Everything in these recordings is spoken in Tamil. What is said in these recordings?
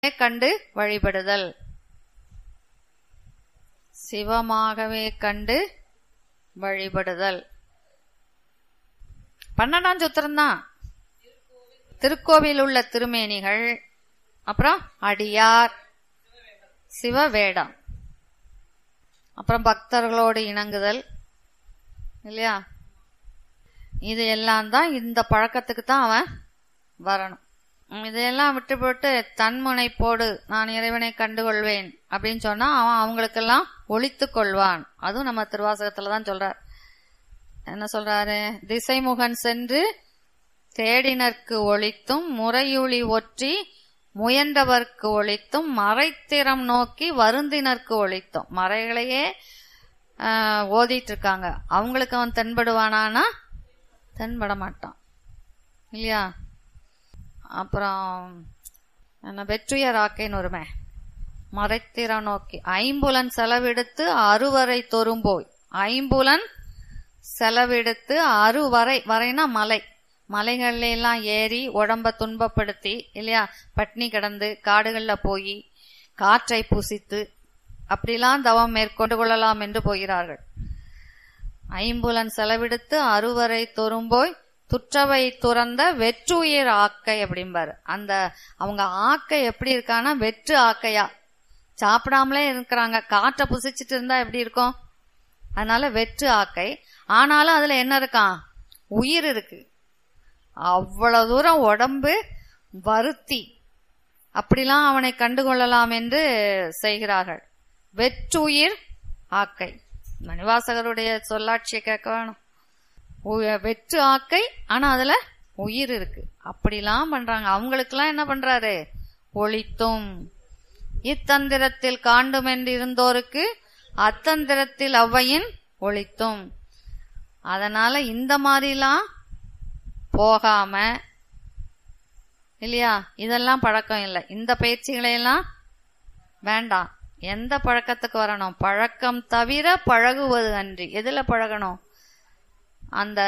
கண்டு வழிபடுதல் சிவமாகவே கண்டு வழிபடுதல் பன்னெண்டாம் சூத்திரம் தான் திருக்கோவில் உள்ள திருமேனிகள் அப்புறம் அடியார் சிவவேடம் அப்புறம் பக்தர்களோடு இணங்குதல் இல்லையா இது எல்லாம் தான் இந்த பழக்கத்துக்கு தான் அவன் வரணும் உம் இதையெல்லாம் விட்டுவிட்டு தன்முனைப்போடு நான் இறைவனை கண்டுகொள்வேன் அப்படின்னு சொன்னா அவன் அவங்களுக்கெல்லாம் ஒழித்து கொள்வான் அதுவும் நம்ம திருவாசகத்துல தான் சொல்றார் என்ன சொல்றாரு திசைமுகன் சென்று தேடினர்க்கு ஒழித்தும் முறையுளி ஒற்றி முயன்றவர்க்கு ஒழித்தும் மறைத்திறம் நோக்கி வருந்தினர்க்கு ஒழித்தும் மறைகளையே ஆஹ், ஓதிட்டு இருக்காங்க அவங்களுக்கு அவன் தென்படுவானானா தென்பட மாட்டான் இல்லையா அப்புறம் என்ன வெற்றுயர் ஆக்கைன்னு வருமே மறைத்திற நோக்கி ஐம்புலன் செலவெடுத்து அறுவரை தொறும்போய் ஐம்புலன் செலவெடுத்து அறுவரை வரைனா மலை மலைகள்ல எல்லாம் ஏறி உடம்ப துன்பப்படுத்தி இல்லையா பட்னி கிடந்து காடுகள்ல போய் காற்றை புசித்து அப்படிலாம் தவம் மேற்கொண்டு கொள்ளலாம் என்று போகிறார்கள் ஐம்புலன் செலவெடுத்து அறுவரை தொறும்போய் துற்றவை துறந்த வெற்றுயிர் ஆக்கை அப்படிம்பாரு அந்த அவங்க ஆக்கை எப்படி இருக்கான்னா வெற்று ஆக்கையா சாப்பிடாமலே இருக்கிறாங்க காற்றை புசிச்சிட்டு இருந்தா எப்படி இருக்கும் அதனால வெற்று ஆக்கை ஆனாலும் அதுல என்ன இருக்கான் உயிர் இருக்கு அவ்வளவு தூரம் உடம்பு வருத்தி அப்படிலாம் அவனை கண்டுகொள்ளலாம் என்று செய்கிறார்கள் வெற்றுயிர் ஆக்கை மணிவாசகருடைய சொல்லாட்சியை கேட்க வேணும் உ- வெற்று ஆக்கை ஆனா அதுல உயிர் இருக்கு அப்படிலாம் பண்றாங்க அவங்களுக்கெல்லாம் என்ன பண்றாரு ஒளித்தும் இத்தந்திரத்தில் காண்டும் என்று இருந்தோருக்கு அத்தந்திரத்தில் அவ்வையின் ஒளித்தும் அதனால இந்த மாதிரிலாம் போகாம இல்லையா இதெல்லாம் பழக்கம் இல்லை இந்த பயிற்சிகளை எல்லாம் வேண்டாம் எந்த பழக்கத்துக்கு வரணும் பழக்கம் தவிர பழகுவது அன்றி எதுல பழகணும் அந்த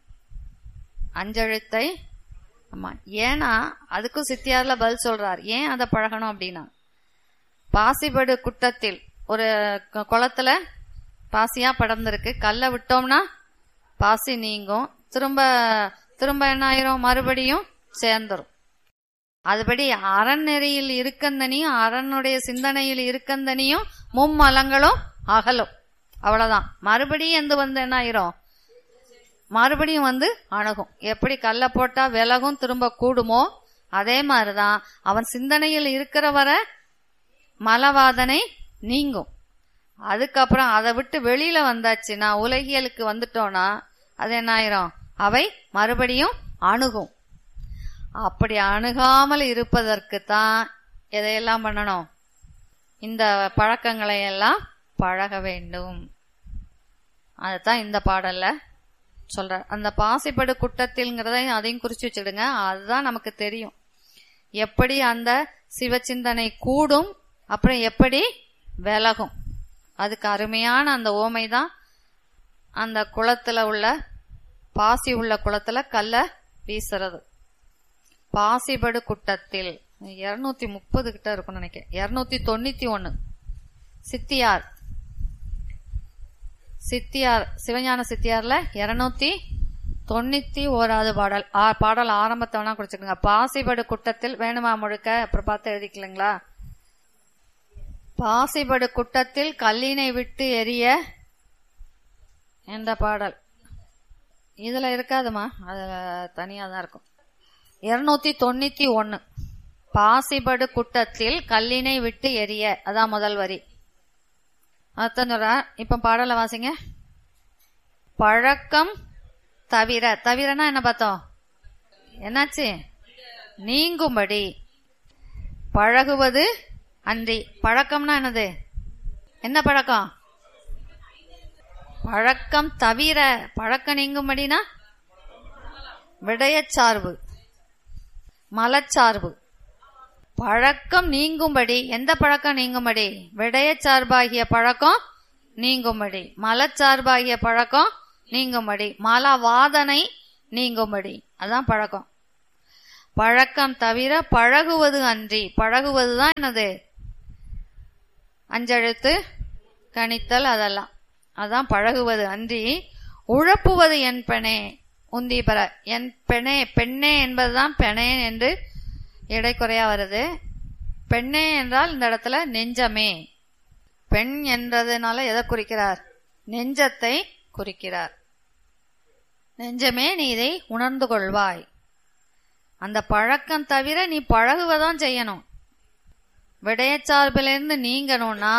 அஞ்செழுத்தை ஆமா ஏன்னா அதுக்கும் சித்தியார்ல பதில் சொல்றார் ஏன் அதை பழகணும் அப்படின்னா பாசிபடு குட்டத்தில் ஒரு கு- குளத்துல பாசியா படர்ந்திருக்கு கல்லை விட்டோம்னா பாசி நீங்கும் திரும்ப திரும்ப என்ன ஆயிரும் மறுபடியும் சேர்ந்துரும் அதுபடி அறநெறியில் இருக்கந்தனியும் அரணுடைய சிந்தனையில் இருக்கந்தனியும் மும்மலங்களும் அகலும் அவ்வளவுதான் மறுபடியும் எந்த வந்து என்ன ஆயிரும் மறுபடியும் வந்து அணுகும் எப்படி கல்ல போட்டா விலகும் திரும்ப கூடுமோ அதே மாதிரிதான் அவன் சிந்தனையில் இருக்கிற வரை மலவாதனை நீங்கும் அதுக்கப்புறம் அதை விட்டு வெளியில வந்தாச்சுன்னா உலகியலுக்கு வந்துட்டோம்னா அது என்ன ஆயிரும் அவை மறுபடியும் அணுகும் அப்படி அணுகாமல் இருப்பதற்கு தான் எதையெல்லாம் பண்ணணும் இந்த பழக்கங்களை எல்லாம் பழக வேண்டும் அதுதான் இந்த பாடல்ல சொல்ற அந்த பாசிப்படு குட்டத்தில்ங்கிறத அதையும் குறிச்சு வச்சுடுங்க அதுதான் நமக்கு தெரியும் எப்படி அந்த சிவச்சிந்தனை கூடும் அப்புறம் எப்படி விலகும் அதுக்கு அருமையான அந்த ஓமை தான் அந்த குளத்துல உள்ள பாசி உள்ள குளத்துல கல்ல வீசுறது பாசிபடு குட்டத்தில் இருநூத்தி முப்பது கிட்ட இருக்கும்னு நினைக்கிறேன் இருநூத்தி தொண்ணூத்தி ஒன்னு சித்தியார் சித்தியார் சிவஞான சித்தியார்ல இருநூத்தி தொண்ணூத்தி ஓராவது பாடல் ஆ, பாடல் ஆரம்பத்தை வேணா குடிச்சுக்கோங்க பாசிபடு குட்டத்தில் வேணுமா முழுக்க அப்புறம் பார்த்து எழுதிக்கலங்களா பாசிபடு குட்டத்தில் கல்லினை விட்டு எரிய என்ற பாடல் இதுல இருக்காதுமா அதுல தனியா தான் இருக்கும் இருநூத்தி தொண்ணூத்தி ஒன்னு பாசிபடு குட்டத்தில் கல்லினை விட்டு எரிய அதான் முதல் வரி அதான் சொல்றா இப்ப பாடலை வாசிங்க பழக்கம் தவிர தவிரனா என்ன பார்த்தோம் என்னாச்சு நீங்கும்படி பழகுவது அன்றி பழக்கம்னா என்னது என்ன பழக்கம் பழக்கம் தவிர பழக்கம் நீங்கும்படினா விடயச்சார்பு மலச்சார்பு பழக்கம் நீங்கும்படி எந்த பழக்கம் நீங்கும்படி விடயச்சார்பாகிய பழக்கம் நீங்கும்படி மலச்சார்பாகிய பழக்கம் நீங்கும்படி மலவாதனை நீங்கும்படி அதான் பழக்கம் பழக்கம் தவிர பழகுவது அன்றி பழகுவதுதான் என்னது அஞ்செழுத்து கணித்தல் அதெல்லாம் அதான் பழகுவது அன்றி உழப்புவது என் பெணே உந்தி பெற என் பெணே பெண்ணே என்பதுதான் பெணே என்று இடைக்குறையா வருது பெண்ணே என்றால் இந்த இடத்துல நெஞ்சமே பெண் என்றதுனால எதை குறிக்கிறார் நெஞ்சத்தை குறிக்கிறார் நெஞ்சமே நீ இதை உணர்ந்து கொள்வாய் அந்த பழக்கம் தவிர நீ பழகுவதான் செய்யணும் விடயச்சார்பிலிருந்து நீங்கணும்னா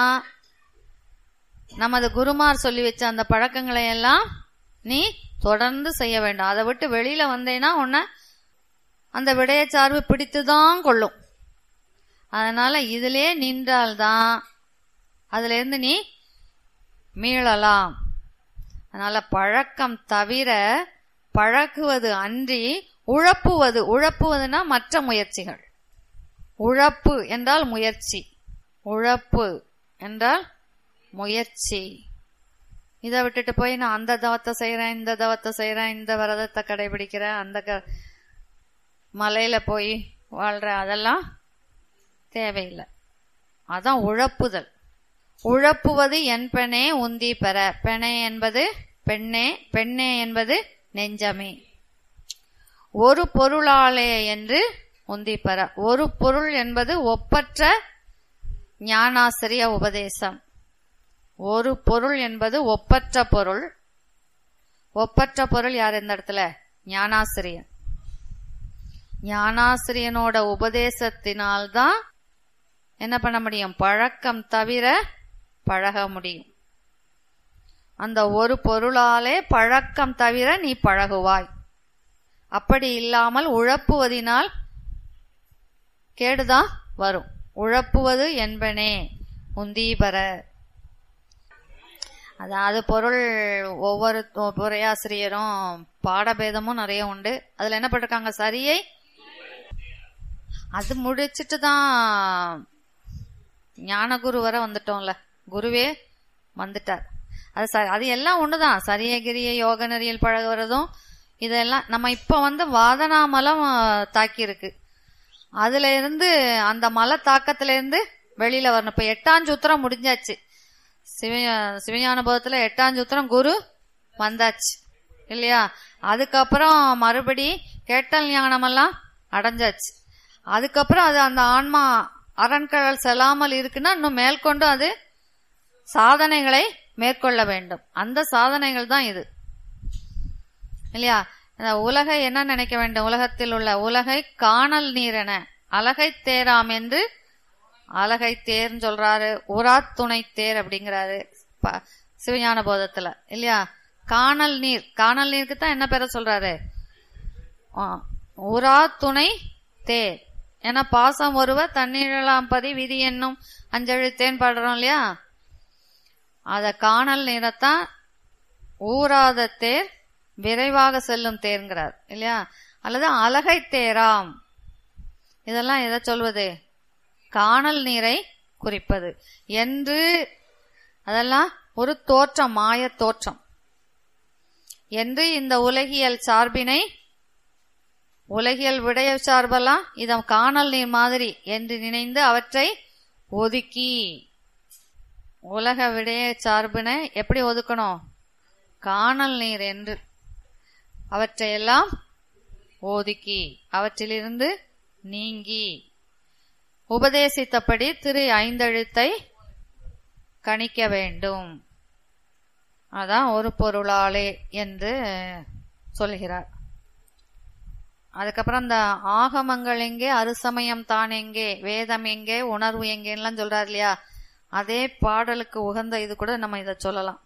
நமது குருமார் சொல்லி வச்ச அந்த பழக்கங்களை எல்லாம் நீ தொடர்ந்து செய்ய வேண்டும் அதை விட்டு வெளியில வந்தேன்னா உன்னை அந்த விடயச்சார்பு பிடித்துதான் கொள்ளும் அதனால இதிலே நின்றால்தான் அதுல இருந்து நீ மீளலாம் அதனால பழக்கம் தவிர பழகுவது அன்றி உழப்புவது உழப்புவதுனா மற்ற முயற்சிகள் உழப்பு என்றால் முயற்சி உழப்பு என்றால் முயற்சி இதை விட்டுட்டு போய் நான் அந்த தவத்தை செய்யறேன் இந்த தவத்தை செய்யறேன் இந்த விரதத்தை கடைபிடிக்கிறேன் அந்த க மலையில போய் வாழ்றேன் அதெல்லாம் தேவையில்லை அதான் உழப்புதல் உழப்புவது என் பெண்ணே உந்தி பெற பெணே என்பது பெண்ணே பெண்ணே என்பது நெஞ்சமே ஒரு பொருளாலே என்று உந்தி பெற ஒரு பொருள் என்பது ஒப்பற்ற ஞானாசிரிய உபதேசம் ஒரு பொருள் என்பது ஒப்பற்ற பொருள் ஒப்பற்ற பொருள் யார் இந்த இடத்துல ஞானாசிரியன் ஞானாசிரியனோட உபதேசத்தினால்தான் என்ன பண்ண முடியும் பழக்கம் தவிர பழக முடியும் அந்த ஒரு பொருளாலே பழக்கம் தவிர நீ பழகுவாய் அப்படி இல்லாமல் உழப்புவதினால் கேடுதான் வரும் உழப்புவது என்பனே உந்தீபர அதாவது பொருள் ஒவ்வொரு உரையாசிரியரும் பாடபேதமும் நிறைய உண்டு அதுல என்ன பண்ணிருக்காங்க சரியை அது முடிச்சிட்டு தான் ஞானகுரு வர வந்துட்டோம்ல குருவே வந்துட்டார் அது ச அது எல்லாம் ஒண்ணுதான் சரிய கிரிய யோக நெறியில் பழகுறதும் இதெல்லாம் நம்ம இப்ப வந்து வாதனாமலம் தாக்கி இருக்கு அதுல இருந்து அந்த மலை தாக்கத்துல இருந்து வெளியில வரணும் இப்ப எட்டாம் சூத்திரம் முடிஞ்சாச்சு சிவ சிவஞானுபவத்துல எட்டாம் சூத்திரம் குரு வந்தாச்சு இல்லையா அதுக்கப்புறம் மறுபடி கேட்டல் ஞானமெல்லாம் அடைஞ்சாச்சு அதுக்கப்புறம் அது அந்த ஆன்மா அரண்கடல் செல்லாமல் இருக்குன்னா இன்னும் மேற்கொண்டு அது சாதனைகளை மேற்கொள்ள வேண்டும் அந்த சாதனைகள் தான் இது இல்லையா இந்த உலகை என்ன நினைக்க வேண்டும் உலகத்தில் உள்ள உலகை காணல் நீரென அழகை தேராம் என்று அழகை தேர்ன்னு சொல்றாரு உரா துணை தேர் அப்படிங்கிறாரு ப- சிவஞான போதத்துல இல்லையா காணல் நீர் காணல் நீருக்கு தான் என்ன பேர சொல்றாரு ஆ, உரா துணை தேர் ஏன்னா பாசம் ஒருவ தண்ணீரெல்லாம் பதி விதி என்னும் அஞ்செழுத்தேன் பாடுறோம் இல்லையா அத காணல் நீரைத்தான் ஊராத தேர் விரைவாக செல்லும் தேர்ங்கிறார் இல்லையா அல்லது அழகை தேராம் இதெல்லாம் எதை சொல்வது காணல் நீரை குறிப்பது என்று அதெல்லாம் ஒரு தோற்றம் மாய தோற்றம் என்று இந்த உலகியல் சார்பினை உலகியல் விடய சார்பெல்லாம் இதம் காணல் நீர் மாதிரி என்று நினைந்து அவற்றை ஒதுக்கி உலக விடய சார்பினை எப்படி ஒதுக்கணும் காணல் நீர் என்று அவற்றையெல்லாம் ஒதுக்கி அவற்றிலிருந்து நீங்கி உபதேசித்தபடி திரு ஐந்தெழுத்தை கணிக்க வேண்டும் அதான் ஒரு பொருளாலே என்று சொல்கிறார் அதுக்கப்புறம் இந்த ஆகமங்கள் எங்கே அருசமயம் தான் எங்கே வேதம் எங்கே உணர்வு எங்கேலாம் சொல்றாரு இல்லையா அதே பாடலுக்கு உகந்த இது கூட நம்ம இதை சொல்லலாம்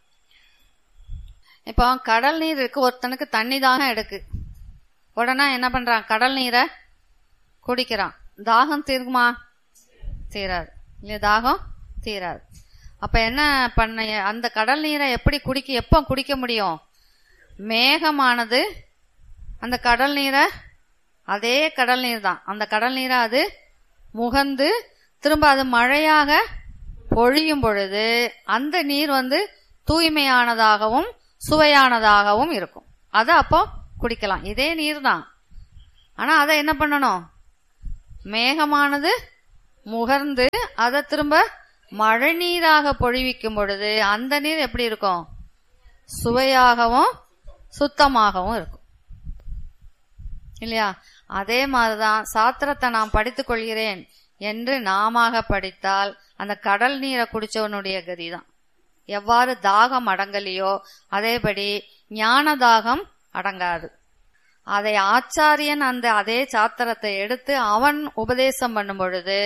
இப்போ கடல் நீர் இருக்கு ஒருத்தனுக்கு தண்ணி தாகம் எடுக்கு உடனே என்ன பண்றான் கடல் நீரை குடிக்கிறான் தாகம் தீர்க்குமா தீராது இல்லையா தாகம் தீராது அப்ப என்ன பண்ண அந்த கடல் நீரை எப்படி குடிக்க எப்போ குடிக்க முடியும் மேகமானது அந்த கடல் நீரை அதே கடல் நீர் தான் அந்த கடல் நீரை அது முகந்து திரும்ப அது மழையாக பொழியும் பொழுது அந்த நீர் வந்து தூய்மையானதாகவும் சுவையானதாகவும் இருக்கும் அதை அப்போ குடிக்கலாம் இதே நீர் தான் ஆனா அதை என்ன பண்ணணும் மேகமானது முகர்ந்து அதை திரும்ப மழை நீராக பொழிவிக்கும் பொழுது அந்த நீர் எப்படி இருக்கும் சுவையாகவும் சுத்தமாகவும் இருக்கும் இல்லையா அதே மாதிரிதான் சாத்திரத்தை நான் படித்துக் கொள்கிறேன் என்று நாமாக படித்தால் அந்த கடல் நீரை குடிச்சவனுடைய கதிதான் எவ்வாறு தாகம் அடங்கலையோ அதேபடி ஞான தாகம் அடங்காது அதை ஆச்சாரியன் அந்த அதே சாத்திரத்தை எடுத்து அவன் உபதேசம் பண்ணும் பொழுது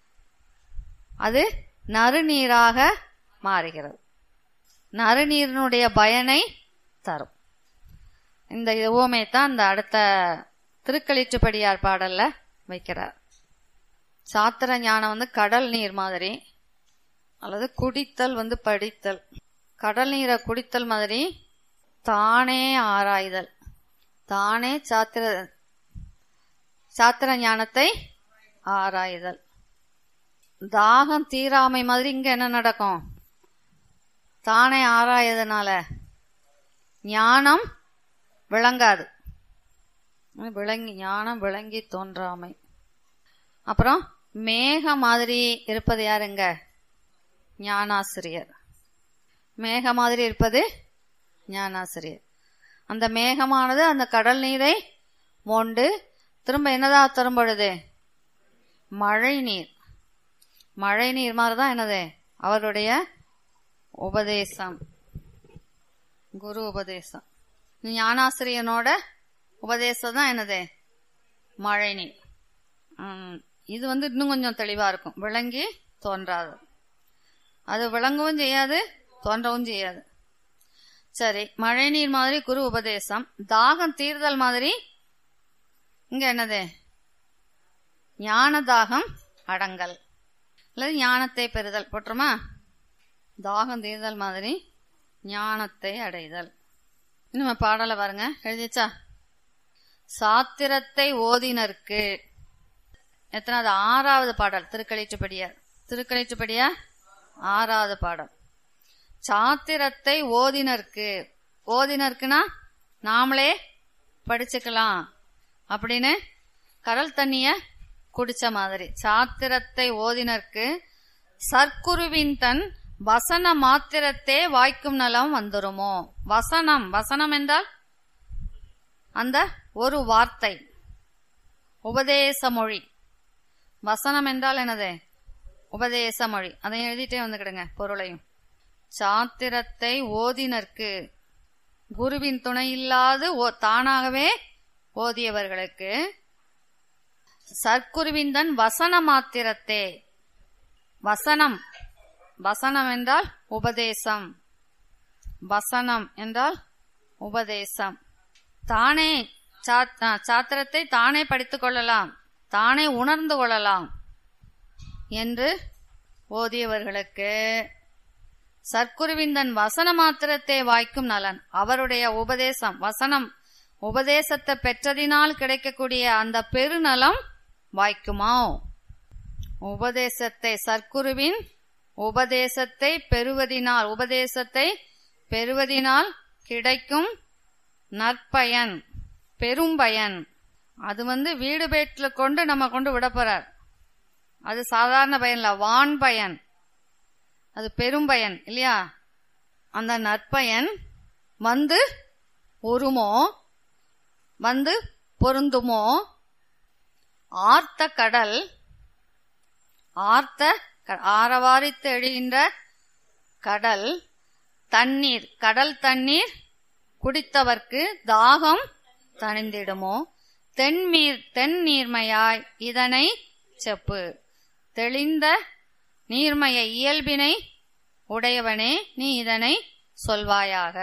அது நறுநீராக மாறுகிறது நறுநீரினுடைய பயனை தரும் இந்த உவமை தான் இந்த அடுத்த திருக்களிற்றுப்படியார் பாடல்ல வைக்கிறார் சாத்திர ஞானம் வந்து கடல் நீர் மாதிரி அல்லது குடித்தல் வந்து படித்தல் கடல் நீரை குடித்தல் மாதிரி தானே ஆராய்தல் தானே சாத்திர சாத்திர ஞானத்தை ஆராய்தல் தாகம் தீராமை மாதிரி இங்க என்ன நடக்கும் தானே ஆராயதுனால ஞானம் விளங்காது விளங்கி ஞானம் விளங்கி தோன்றாமை அப்புறம் மேக மாதிரி இருப்பது யாருங்க ஞானாசிரியர் மேக மாதிரி இருப்பது ஞானாசிரியர் அந்த மேகமானது அந்த கடல் நீரை மோண்டு திரும்ப என்னதா தரும் பொழுது மழை நீர் மழை நீர் மாதிரிதான் என்னது அவருடைய உபதேசம் குரு உபதேசம் ஞானாசிரியனோட உபதேசம் தான் என்னது மழை நீர் உம், இது வந்து இன்னும் கொஞ்சம் தெளிவா இருக்கும் விளங்கி தோன்றாது அது விளங்கவும் செய்யாது தோன்றவும் செய்யாது சரி மழை நீர் மாதிரி குரு உபதேசம் தாகம் தீர்தல் மாதிரி இங்க என்னது ஞான தாகம் அடங்கல் அல்லது ஞானத்தை பெறுதல் போட்டுருமா தாகம் தீர்தல் மாதிரி ஞானத்தை அடைதல் இன்னும் பாடலை பாருங்க எழுதிச்சா சாத்திரத்தை ஓதினருக்கு எத்தனாவது ஆறாவது பாடல் திருக்களிற்றுப்படியார் திருக்களிற்றுப்படியார் ஆறாவது பாடல் சாத்திரத்தை ஓதினருக்கு ஓதினருக்குன்னா நாமளே படிச்சுக்கலாம் அப்படின்னு கடல் தண்ணிய குடிச்ச மாதிரி சாத்திரத்தை ஓதினருக்கு சர்க்குருவின் தன் வசன மாத்திரத்தே வாய்க்கும் நலம் வந்துருமோ வசனம் வசனம் என்றால் அந்த ஒரு வார்த்தை உபதேச மொழி வசனம் என்றால் என்னது உபதேச மொழி அதையும் எழுதிட்டே வந்துக்கிடுங்க பொருளையும் சாத்திரத்தை ஓதினர்க்கு குருவின் துணை இல்லாது ஓ- தானாகவே ஓதியவர்களுக்கு சற்குருவின் தன் வசன மாத்திரத்தே வசனம் வசனம் என்றால் உபதேசம் வசனம் என்றால் உபதேசம் தானே சாத்- ஆ, சாத்திரத்தை தானே படித்துக் கொள்ளலாம் தானே உணர்ந்து கொள்ளலாம் என்று ஓதியவர்களுக்கு சற்குருவின் தன் வசன மாத்திரத்தை வாய்க்கும் நலன் அவருடைய உபதேசம் வசனம் உபதேசத்தை பெற்றதினால் கிடைக்கக்கூடிய அந்த பெருநலம் வாய்க்குமா உபதேசத்தை சற்குருவின் உபதேசத்தை பெறுவதினால் உபதேசத்தை பெறுவதினால் கிடைக்கும் நற்பயன் பெரும்பயன் அது வந்து வீடு பேட்டில கொண்டு நம்ம கொண்டு விட போறார் அது சாதாரண பயன்ல வான் பயன் அது பெரும்பயன் இல்லையா அந்த நற்பயன் வந்து உருமோ வந்து பொருந்துமோ ஆர்த்த கடல் ஆர்த்த க- ஆரவாரித்து எழுகின்ற கடல் தண்ணீர் கடல் தண்ணீர் குடித்தவர்க்கு தாகம் தணிந்திடுமோ தென்மீர் தென் நீர்மையாய் இதனை செப்பு தெளிந்த நீர்மய இயல்பினை உடையவனே நீ இதனை சொல்வாயாக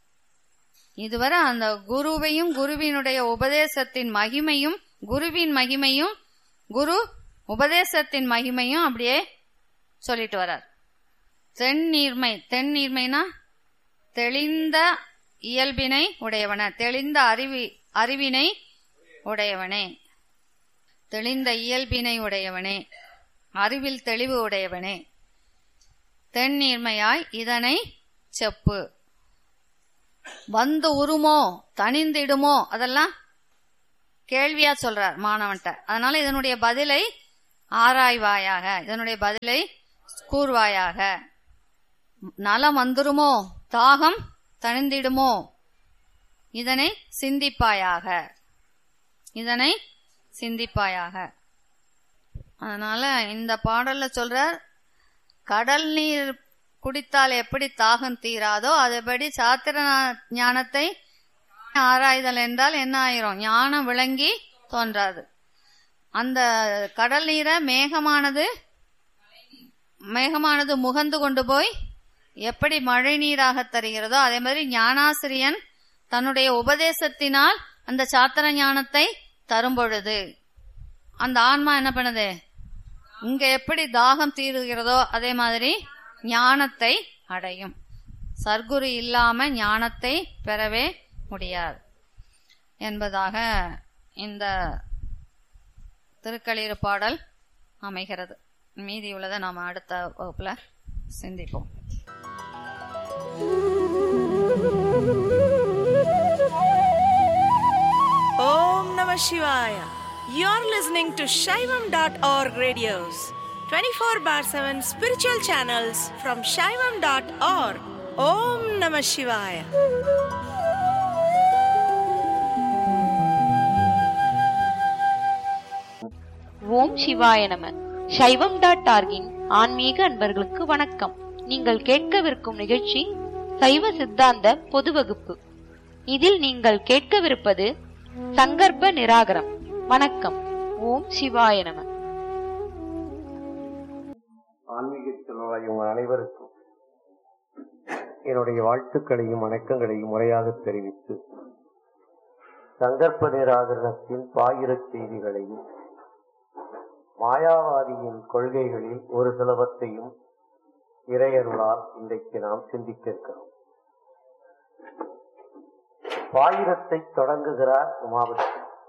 இதுவரை அந்த குருவையும் குருவினுடைய உபதேசத்தின் மகிமையும் குருவின் மகிமையும் குரு உபதேசத்தின் மகிமையும் அப்படியே சொல்லிட்டு வரார் தென் நீர்மை தென் நீர்மைனா தெளிந்த இயல்பினை உடையவன தெளிந்த அறிவி அறிவினை உடையவனே தெளிந்த இயல்பினை உடையவனே அறிவில் தெளிவு உடையவனே தென் நீர்மையாய் இதனை செப்பு வந்து உருமோ தணிந்திடுமோ அதெல்லாம் கேள்வியா சொல்றார் மாணவன்ட்ட அதனால இதனுடைய பதிலை ஆராய்வாயாக இதனுடைய பதிலை கூறுவாயாக நலம் வந்துருமோ தாகம் தணிந்திடுமோ இதனை சிந்திப்பாயாக இதனை சிந்திப்பாயாக அதனால இந்த பாடல்ல சொல்றார் கடல் நீர் குடித்தால் எப்படி தாகம் தீராதோ அதுபடி சாத்திர ஞானத்தை ஆராய்தல் என்றால் என்ன ஆயிரும் ஞானம் விளங்கி தோன்றாது அந்த கடல் நீரை மேகமானது மேகமானது முகந்து கொண்டு போய் எப்படி மழை நீராக தருகிறதோ அதே மாதிரி ஞானாசிரியன் தன்னுடைய உபதேசத்தினால் அந்த சாத்திர ஞானத்தை தரும் பொழுது அந்த ஆன்மா என்ன பண்ணுது இங்க எப்படி தாகம் தீருகிறதோ அதே மாதிரி ஞானத்தை அடையும் சர்க்குரு இல்லாம ஞானத்தை பெறவே முடியாது என்பதாக இந்த திருக்களீர் பாடல் அமைகிறது மீதி உள்ளதை நாம் அடுத்த வகுப்புல சிந்திப்போம் Om Namah Shivaya. You're listening to Shaivam.org radios, 24 bar 7 spiritual channels from Shaivam.org. Om Namah Shivaya. ஓம் சிவாய நம சைவம் டாட் ஆர்கின் ஆன்மீக அன்பர்களுக்கு வணக்கம் நீங்கள் கேட்கவிருக்கும் நிகழ்ச்சி சைவ சித்தாந்த பொது வகுப்பு இதில் நீங்கள் கேட்கவிருப்பது சங்கற்ப நிராகரம் வணக்கம் ஓம் சிவாய நம ஆன்மீக செல்வாய் உங்கள் அனைவருக்கும் என்னுடைய வாழ்த்துக்களையும் வணக்கங்களையும் முறையாக தெரிவித்து சங்கற்ப நிராகரணத்தின் பாயிரச் செய்திகளையும் மாயாவாதியின் கொள்கைகளில் ஒரு சிலவற்றையும் இறையருளால் இன்றைக்கு நாம் சிந்திக்க இருக்கிறோம் பாயிரத்தை தொடங்குகிறார் உமாவதி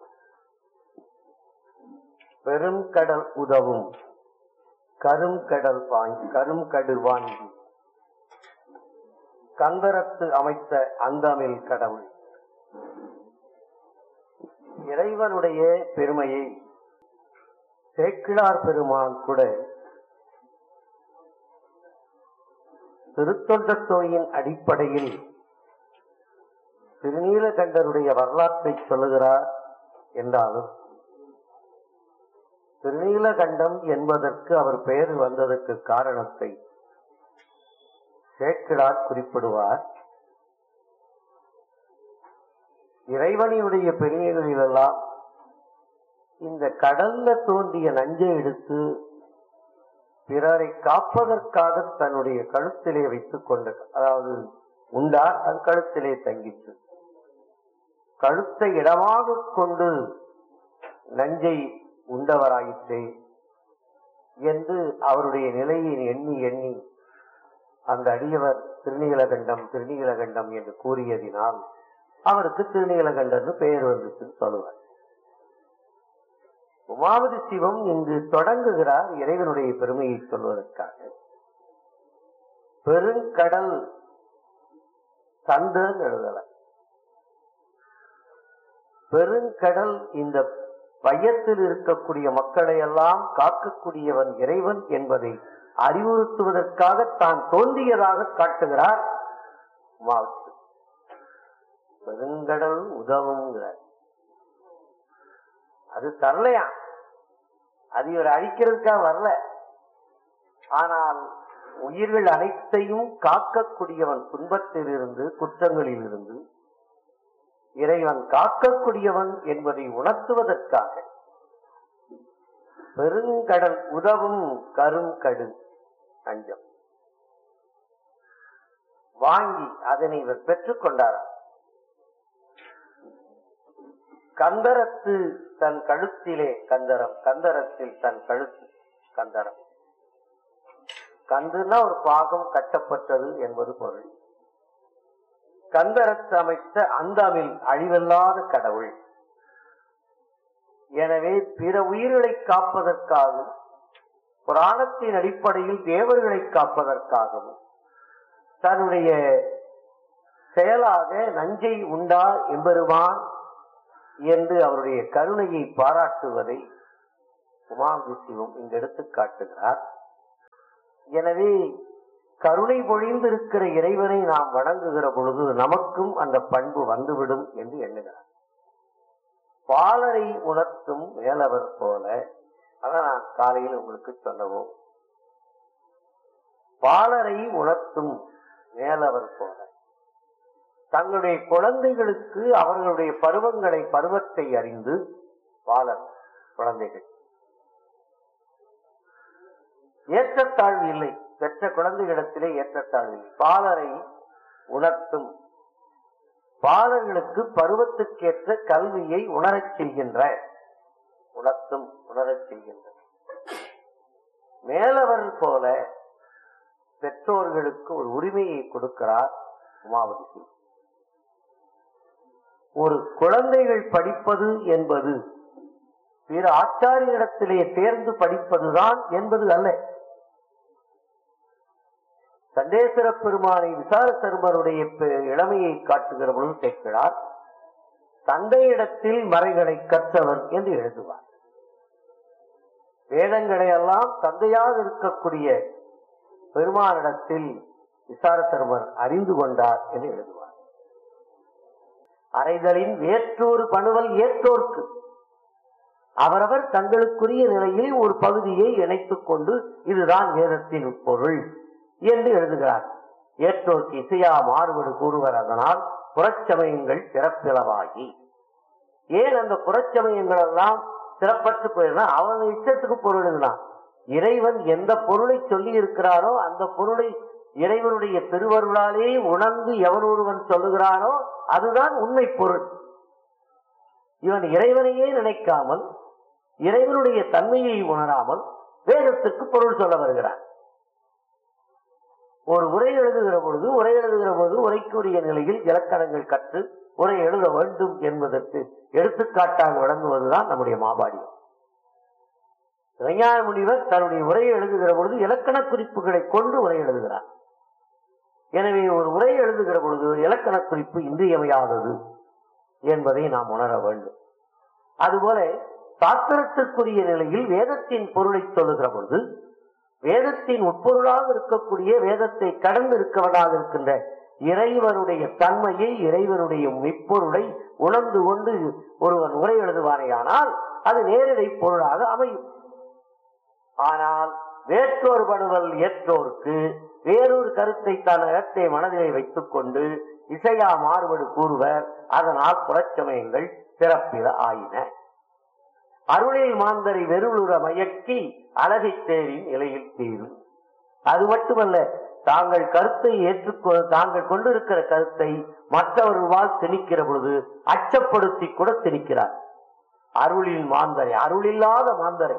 பெருங்கடல் உதவும் கருங்கடல் வாங்கி கருங்கடு வாங்கி கந்தரத்து அமைத்த அந்தமில் கடவுள் இறைவனுடைய பெருமையை சேக்கிழார் பெருமான் கூட திருத்தொண்டத்தோயின் அடிப்படையில் திருநீலகண்டருடைய வரலாற்றை சொல்லுகிறார் என்றாலும் திருநீலகண்டம் என்பதற்கு அவர் பெயர் வந்ததற்கு காரணத்தை சேக்கிழார் குறிப்பிடுவார் இறைவனியுடைய பெருமைகளிலெல்லாம் இந்த கடல்ல தோன்றிய நஞ்சை எடுத்து பிறரை காப்பதற்காக தன்னுடைய கழுத்திலே வைத்துக் கொண்ட அதாவது உண்டார் அது கழுத்திலே தங்கிற்று கழுத்தை இடமாக கொண்டு நஞ்சை உண்டவராயிற்றே என்று அவருடைய நிலையை எண்ணி எண்ணி அந்த அடியவர் திருநீலகண்டம் திருநீலகண்டம் என்று கூறியதினால் அவருக்கு திருநீலகண்டன்னு பெயர் வந்துச்சுன்னு சொல்லுவார் உமாவதி சிவம் இங்கு தொடங்குகிறார் இறைவனுடைய பெருமையை சொல்வதற்காக பெருங்கடல் தந்தன் எழுதல பெருங்கடல் இந்த வையத்தில் இருக்கக்கூடிய மக்களை எல்லாம் காக்கக்கூடியவன் இறைவன் என்பதை அறிவுறுத்துவதற்காக தான் தோன்றியதாக காட்டுகிறார் உமாவதி பெருங்கடல் உதவுங்கிறார் அது தரலையா அது இவர் அழிக்கிறதுக்காக வரல ஆனால் உயிர்கள் அனைத்தையும் காக்கக்கூடியவன் துன்பத்திலிருந்து குற்றங்களில் இருந்து இறைவன் காக்கக்கூடியவன் என்பதை உணர்த்துவதற்காக பெருங்கடல் உதவும் கருங்கடு அஞ்சம் வாங்கி அதனை இவர் பெற்றுக் கொண்டாராம் கந்தரத்து தன் கழுத்திலே கந்தரம் கந்தரத்தில் தன் கழுத்து கந்தரம் கந்துனா ஒரு பாகம் கட்டப்பட்டது என்பது பொருள் கந்தரத்து அமைத்த அந்தமில் அழிவல்லாத கடவுள் எனவே பிற உயிர்களை காப்பதற்காகவும் புராணத்தின் அடிப்படையில் தேவர்களை காப்பதற்காகவும் தன்னுடைய செயலாக நஞ்சை உண்டா எம்பெருமான் என்று அவருடைய கருணையை பாராட்டுவதை உமாவி சிவம் இங்கு எடுத்து காட்டுகிறார் எனவே கருணை பொழிந்திருக்கிற இறைவனை நாம் வணங்குகிற பொழுது நமக்கும் அந்த பண்பு வந்துவிடும் என்று எண்ணுகிறார் பாலரை உணர்த்தும் மேலவர் போல அதான் நான் காலையில் உங்களுக்கு சொல்லவும் பாலரை உணர்த்தும் மேலவர் போல தங்களுடைய குழந்தைகளுக்கு அவர்களுடைய பருவங்களை பருவத்தை அறிந்து பாலர் குழந்தைகள் ஏற்றத்தாழ்வு இல்லை பெற்ற குழந்தைகளிடத்திலே ஏற்றத்தாழ்வு இல்லை பாலரை உணர்த்தும் பாலர்களுக்கு பருவத்துக்கேற்ற கல்வியை உணரச் செய்கின்ற உணர்த்தும் உணரச் செய்கின்ற மேலவர் போல பெற்றோர்களுக்கு ஒரு உரிமையை கொடுக்கிறார் உமாவதி ஒரு குழந்தைகள் படிப்பது என்பது பிற ஆச்சாரியரிடத்திலே தேர்ந்து படிப்பதுதான் என்பது அல்ல சண்டேஸ்வர பெருமானை விசார சர்மருடைய பெ- இளமையை காட்டுகிற பொழுது கேட்கிறார் தந்தையிடத்தில் மறைகளை கற்றவர் என்று எழுதுவார் வேதங்களை எல்லாம் தந்தையாக இருக்கக்கூடிய பெருமானிடத்தில் விசார சர்மர் அறிந்து கொண்டார் என்று எழுதுவார் அறைதலின் வேற்றோர் பணுவல் ஏற்றோர்க்கு அவரவர் தங்களுக்குரிய நிலையில் ஒரு பகுதியை இணைத்துக் கொண்டு இதுதான் வேதத்தின் பொருள் என்று எழுதுகிறார் ஏற்றோர்க்கு இசையா மாறுபடு கூறுவர் அதனால் புறச்சமயங்கள் சிறப்பிளவாகி ஏன் அந்த புறச்சமயங்கள் எல்லாம் சிறப்பற்று போயிருந்தா அவன் இஷ்டத்துக்கு பொருள் எழுதினான் இறைவன் எந்த பொருளை சொல்லி இருக்கிறாரோ அந்த பொருளை இறைவனுடைய திருவருளாலே உணர்ந்து எவன் ஒருவன் சொல்லுகிறானோ அதுதான் உண்மை பொருள் இவன் இறைவனையே நினைக்காமல் இறைவனுடைய தன்மையை உணராமல் வேதத்துக்கு பொருள் சொல்ல வருகிறான் ஒரு உரை எழுதுகிற பொழுது உரை எழுதுகிற பொழுது உரைக்குரிய நிலையில் இலக்கணங்கள் கற்று உரை எழுத வேண்டும் என்பதற்கு எடுத்துக்காட்டாக வழங்குவதுதான் நம்முடைய மாபாடியம் விஞ்ஞான முனிவர் தன்னுடைய உரையை எழுதுகிற பொழுது இலக்கண குறிப்புகளை கொண்டு உரை எழுதுகிறார் எனவே ஒரு உரை எழுதுகிற பொழுது இலக்கண குறிப்பு இன்றியமையாதது என்பதை நாம் உணர வேண்டும் அதுபோல சாஸ்திரத்திற்குரிய நிலையில் வேதத்தின் பொருளை சொல்லுகிற பொழுது வேதத்தின் உட்பொருளாக இருக்கக்கூடிய வேதத்தை கடந்து இருக்கவனாக இருக்கின்ற இறைவனுடைய தன்மையை இறைவனுடைய மெய்ப்பொருளை உணர்ந்து கொண்டு ஒருவன் உரை எழுதுவானேயானால் அது நேரடி பொருளாக அமையும் ஆனால் வேற்றோர் படுவல் ஏற்றோர்க்கு வேறொரு கருத்தை தன் இடத்தை மனதிலே வைத்துக் கொண்டு இசையா மாறுபடு கூறுவர் அதனால் புறச்சமயங்கள் சிறப்பில ஆயின அருளில் மாந்தரை வெறுளுற மயக்கி அழகை தேரின் இலையில் தீரும் அது மட்டுமல்ல தாங்கள் கருத்தை ஏற்றுக்கொ தாங்கள் கொண்டிருக்கிற கருத்தை மற்றவர்களால் திணிக்கிற பொழுது அச்சப்படுத்தி கூட திணிக்கிறார் அருளில் மாந்தரை அருளில்லாத மாந்தரை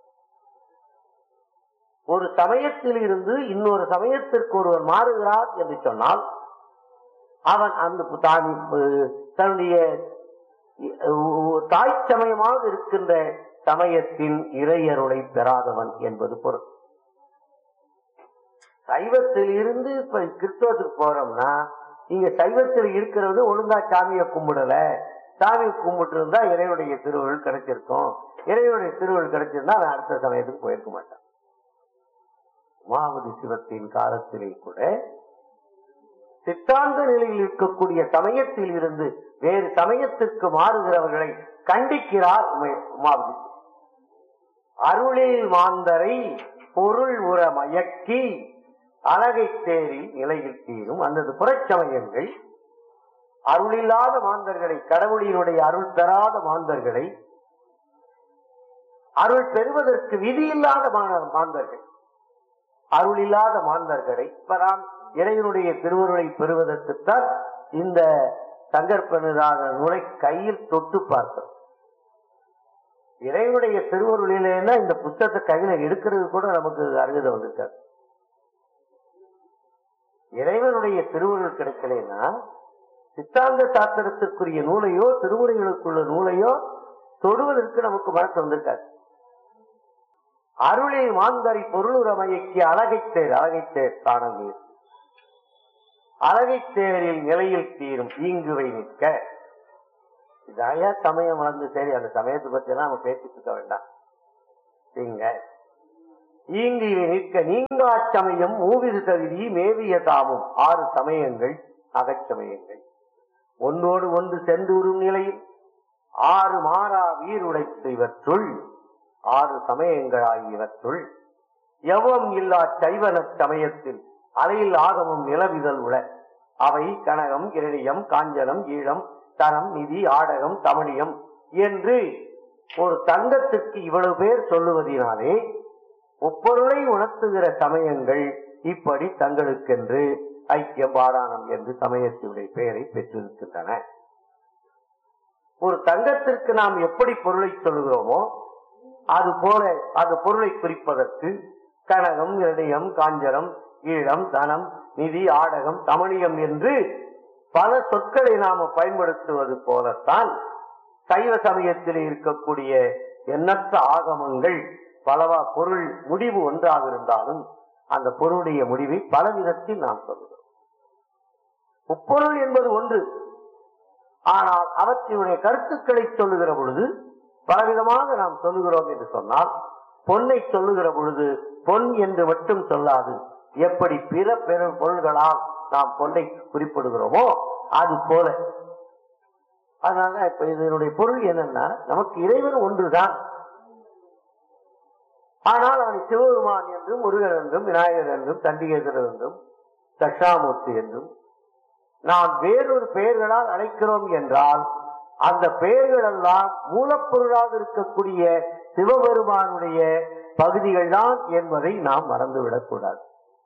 ஒரு சமயத்தில் இருந்து இன்னொரு சமயத்திற்கு ஒருவர் மாறுகிறார் என்று சொன்னால் அவன் அந்த தான் தன்னுடைய தாய் சமயமாக இருக்கின்ற சமயத்தின் இறையருளை பெறாதவன் என்பது பொருள் சைவத்தில் இருந்து இப்ப கிறிஸ்தவத்துக்கு போறோம்னா நீங்க சைவத்தில் இருக்கிறது ஒழுங்கா சாமியை கும்பிடல சாமி கும்பிட்டு இருந்தா இறைவனுடைய திருவருள் கிடைச்சிருக்கும் இறைவனுடைய திருவருள் கிடைச்சிருந்தா நான் அடுத்த சமயத்துக்கு போயிருக்க மாட்டேன் உமாவதி சிவத்தின் காலத்திலே கூட சித்தாந்த நிலையில் இருக்கக்கூடிய சமயத்தில் இருந்து வேறு சமயத்திற்கு மாறுகிறவர்களை கண்டிக்கிறார் உமை- உமாவதி அருளில் மாந்தரை பொருள் உற மயக்கி அழகை தேறி நிலையில் தீரும் அல்லது புறச்சமயங்கள் அருளில்லாத மாந்தர்களை கடவுளினுடைய அருள் பெறாத மாந்தர்களை அருள் பெறுவதற்கு விதியில்லாத மா- மாந்தர்கள் அருள் இல்லாத மாந்தர்களை இப்ப நாம் இறைவனுடைய திருவருளை பெறுவதற்குத்தான் இந்த சங்கற்பனுதான நூலை கையில் தொட்டு பார்த்தோம் இறைவனுடைய திருவருளிலேன்னா இந்த புத்தகத்தை கையில எடுக்கிறது கூட நமக்கு அருகதை வந்திருக்காது இறைவனுடைய திருவருள் கிடைக்கலைன்னா சித்தாந்த சாஸ்திரத்திற்குரிய நூலையோ திருமுறைகளுக்குள்ள நூலையோ தொடுவதற்கு நமக்கு மனசு வந்திருக்காது அருளில் மாந்தரை பொருளுரமையக்கு அழகைத்தேர் அழகைத்தேர் காணவீர் அழகைத்தேரில் நிலையில் தீரும் ஈங்குவை நிற்க இதாயா சமயம் வளர்ந்து சரி அந்த சமயத்தை பத்தி எல்லாம் நம்ம பேசிட்டு இருக்க வேண்டாம் நீங்க ஈங்கு நிற்க நீங்கா சமயம் மூவிது தகுதி மேவிய தாமும் ஆறு சமயங்கள் அகச்சமயங்கள் ஒன்றோடு ஒன்று சென்றுரும் நிலையில் ஆறு மாறா வீருடைத்து இவற்றுள் ஆறு சமயங்களாகியவற்றுள் எவம் இல்லா சைவன சமயத்தில் அலையில் ஆகமும் நிலவிதல் உள அவை கனகம் இரணியம் காஞ்சனம் ஈழம் தரம் நிதி ஆடகம் தமிழியம் என்று ஒரு தங்கத்துக்கு இவ்வளவு பேர் சொல்லுவதினாலே முப்பொருளை உணர்த்துகிற சமயங்கள் இப்படி தங்களுக்கென்று ஐக்கியம் பாராணம் என்று சமயத்தினுடைய பெயரை பெற்றிருக்கின்றன ஒரு தங்கத்திற்கு நாம் எப்படி பொருளை சொல்லுகிறோமோ அது போல அந்த பொருளை குறிப்பதற்கு கனகம் இரணியம் காஞ்சனம் ஈழம் தனம் நிதி ஆடகம் தமிழியம் என்று பல சொற்களை நாம பயன்படுத்துவது போலத்தான் சைவ சமயத்தில் இருக்கக்கூடிய எண்ணற்ற ஆகமங்கள் பலவா பொருள் முடிவு ஒன்றாக இருந்தாலும் அந்த பொருளுடைய முடிவை பல விதத்தில் நாம் சொல்லுகிறோம் முப்பொருள் என்பது ஒன்று ஆனால் அவற்றினுடைய கருத்துக்களை சொல்லுகிற பொழுது பலவிதமாக நாம் சொல்லுகிறோம் என்று சொன்னால் பொன்னை சொல்லுகிற பொழுது பொன் என்று மட்டும் சொல்லாது எப்படி பிற பிற பொருள்களால் நாம் பொன்னை குறிப்பிடுகிறோமோ அது போல அதனால இப்ப இதனுடைய பொருள் என்னன்னா நமக்கு இறைவன் ஒன்றுதான் ஆனால் அவனை சிவபெருமான் என்றும் முருகன் என்றும் விநாயகர் என்றும் தண்டிகேசர் என்றும் தட்சாமூர்த்தி என்றும் நாம் வேறொரு பெயர்களால் அழைக்கிறோம் என்றால் அந்த பெயர்கள் எல்லாம் மூலப்பொருளாக இருக்கக்கூடிய சிவபெருமானுடைய பகுதிகள் தான் என்பதை நாம் மறந்துவிடக் கூடாது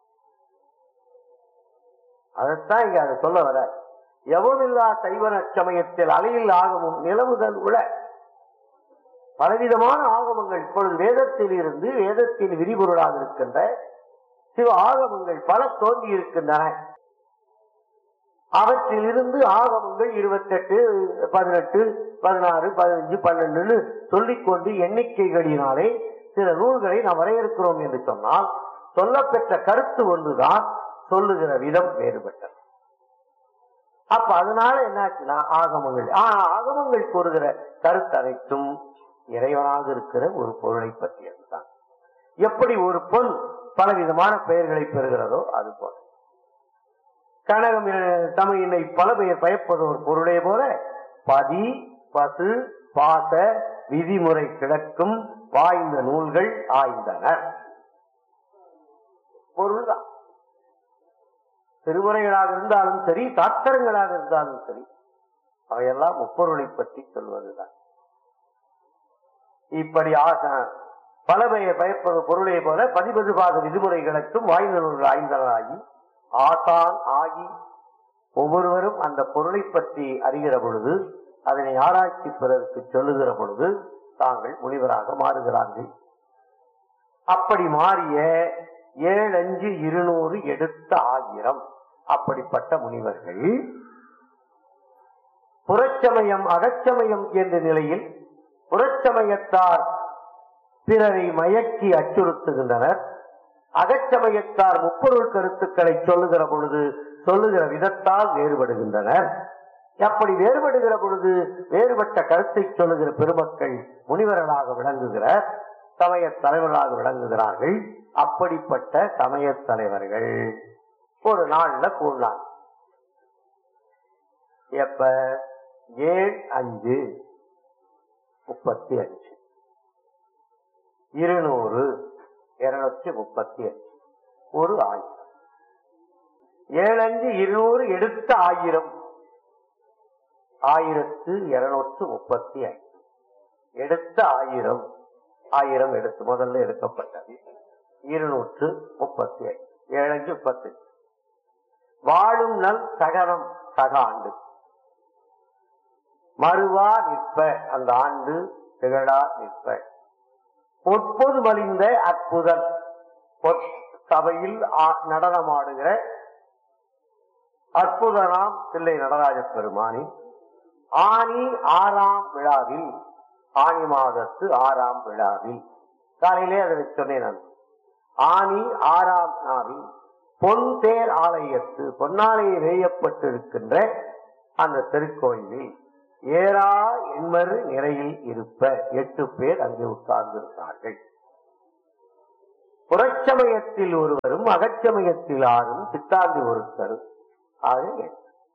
அதைத்தான் இங்க அதை சொல்ல வர எவமில்லா சைவன சமயத்தில் அலையில் ஆகமும் நிலவுதல் உள பலவிதமான ஆகமங்கள் இப்பொழுது வேதத்தில் இருந்து வேதத்தின் விரிபொருளாக இருக்கின்ற சிவ ஆகமங்கள் பல தோன்றி இருக்கின்றன அவற்றில் இருந்து ஆகமங்கள் இருபத்தெட்டு பதினெட்டு பதினாறு பதினஞ்சு பன்னெண்டுன்னு சொல்லிக்கொண்டு எண்ணிக்கைகளினாலே சில நூல்களை நாம் வரையறுக்கிறோம் என்று சொன்னால் சொல்லப்பெற்ற கருத்து ஒன்றுதான் சொல்லுகிற விதம் வேறுபட்டது அப்ப அதனால என்னாச்சுன்னா ஆகமங்கள் ஆனா ஆகமங்கள் கூறுகிற கருத்து அனைத்தும் இறைவனாக இருக்கிற ஒரு பொருளை பற்றியதுதான் எப்படி ஒரு பொன் பலவிதமான பெயர்களை பெறுகிறதோ அது போல கனகம் தமிழினை பல பெயர் பயப்பது ஒரு பொருளே போல பதி பசு பாச விதிமுறை கிடக்கும் வாய்ந்த நூல்கள் ஆய்ந்தனர் பொருள்தான் திருமுறைகளாக இருந்தாலும் சரி சாத்திரங்களாக இருந்தாலும் சரி அவையெல்லாம் முப்பொருளை பற்றி சொல்வதுதான் இப்படி ஆக பல பெயர் பயப்பது பொருளே போல பதிபது பாத விதிமுறைகளுக்கும் வாய்ந்த நூல்கள் ஆய்ந்தனராகி ஆசான் ஆகி ஒவ்வொருவரும் அந்த பொருளை பற்றி அறிகிற பொழுது அதனை ஆராய்ச்சி பிறருக்கு சொல்லுகிற பொழுது தாங்கள் முனிவராக மாறுகிறார்கள் அப்படி மாறிய ஏழஞ்சு இருநூறு எடுத்த ஆயிரம் அப்படிப்பட்ட முனிவர்கள் புறச்சமயம் அகச்சமயம் என்ற நிலையில் புறச்சமயத்தார் பிறரை மயக்கி அச்சுறுத்துகின்றனர் அகச்சமயத்தார் முப்பொருள் கருத்துக்களை சொல்லுகிற பொழுது சொல்லுகிற விதத்தால் வேறுபடுகின்றனர் அப்படி வேறுபடுகிற பொழுது வேறுபட்ட கருத்தை சொல்லுகிற பெருமக்கள் முனிவர்களாக விளங்குகிற சமய தலைவர்களாக விளங்குகிறார்கள் அப்படிப்பட்ட சமய தலைவர்கள் ஒரு நாள்ல கூடலாம் எப்ப ஏழு அஞ்சு முப்பத்தி அஞ்சு இருநூறு இருநூற்றி முப்பத்தி அஞ்சு ஒரு ஆயிரம் ஏழஞ்சு இருநூறு எடுத்த ஆயிரம் ஆயிரத்து இருநூற்று முப்பத்தி ஐந்து எடுத்த ஆயிரம் ஆயிரம் எடுத்து முதல்ல எடுக்கப்பட்டது இருநூற்று முப்பத்தி ஐந்து ஏழஞ்சு முப்பத்தி வாழும் நல் சகரம் சக ஆண்டு மறுவா நிற்ப அந்த ஆண்டு திகழா நிற்ப பொற்பொது மலிந்த அற்புதன் சபையில் நடனமாடுகிற அற்புதனாம் தில்லை நடராஜ பெருமானி ஆனி ஆறாம் விழாவில் ஆனி மாதத்து ஆறாம் விழாவில் காலையிலே அதை சொன்னேன் நான் ஆனி ஆறாம் நாவில் பொன் தேர் ஆலயத்து பொன்னாலையை வேயப்பட்டிருக்கின்ற அந்த திருக்கோயிலில் ஏறா எண்மரு நிறையில் இருப்ப எட்டு பேர் அங்கே உட்கார்ந்திருந்தார்கள் புறச்சமயத்தில் ஒருவரும் அகச்சமயத்தில் ஆறும் சித்தாந்தி ஒருத்தரும் ஆக எட்டு.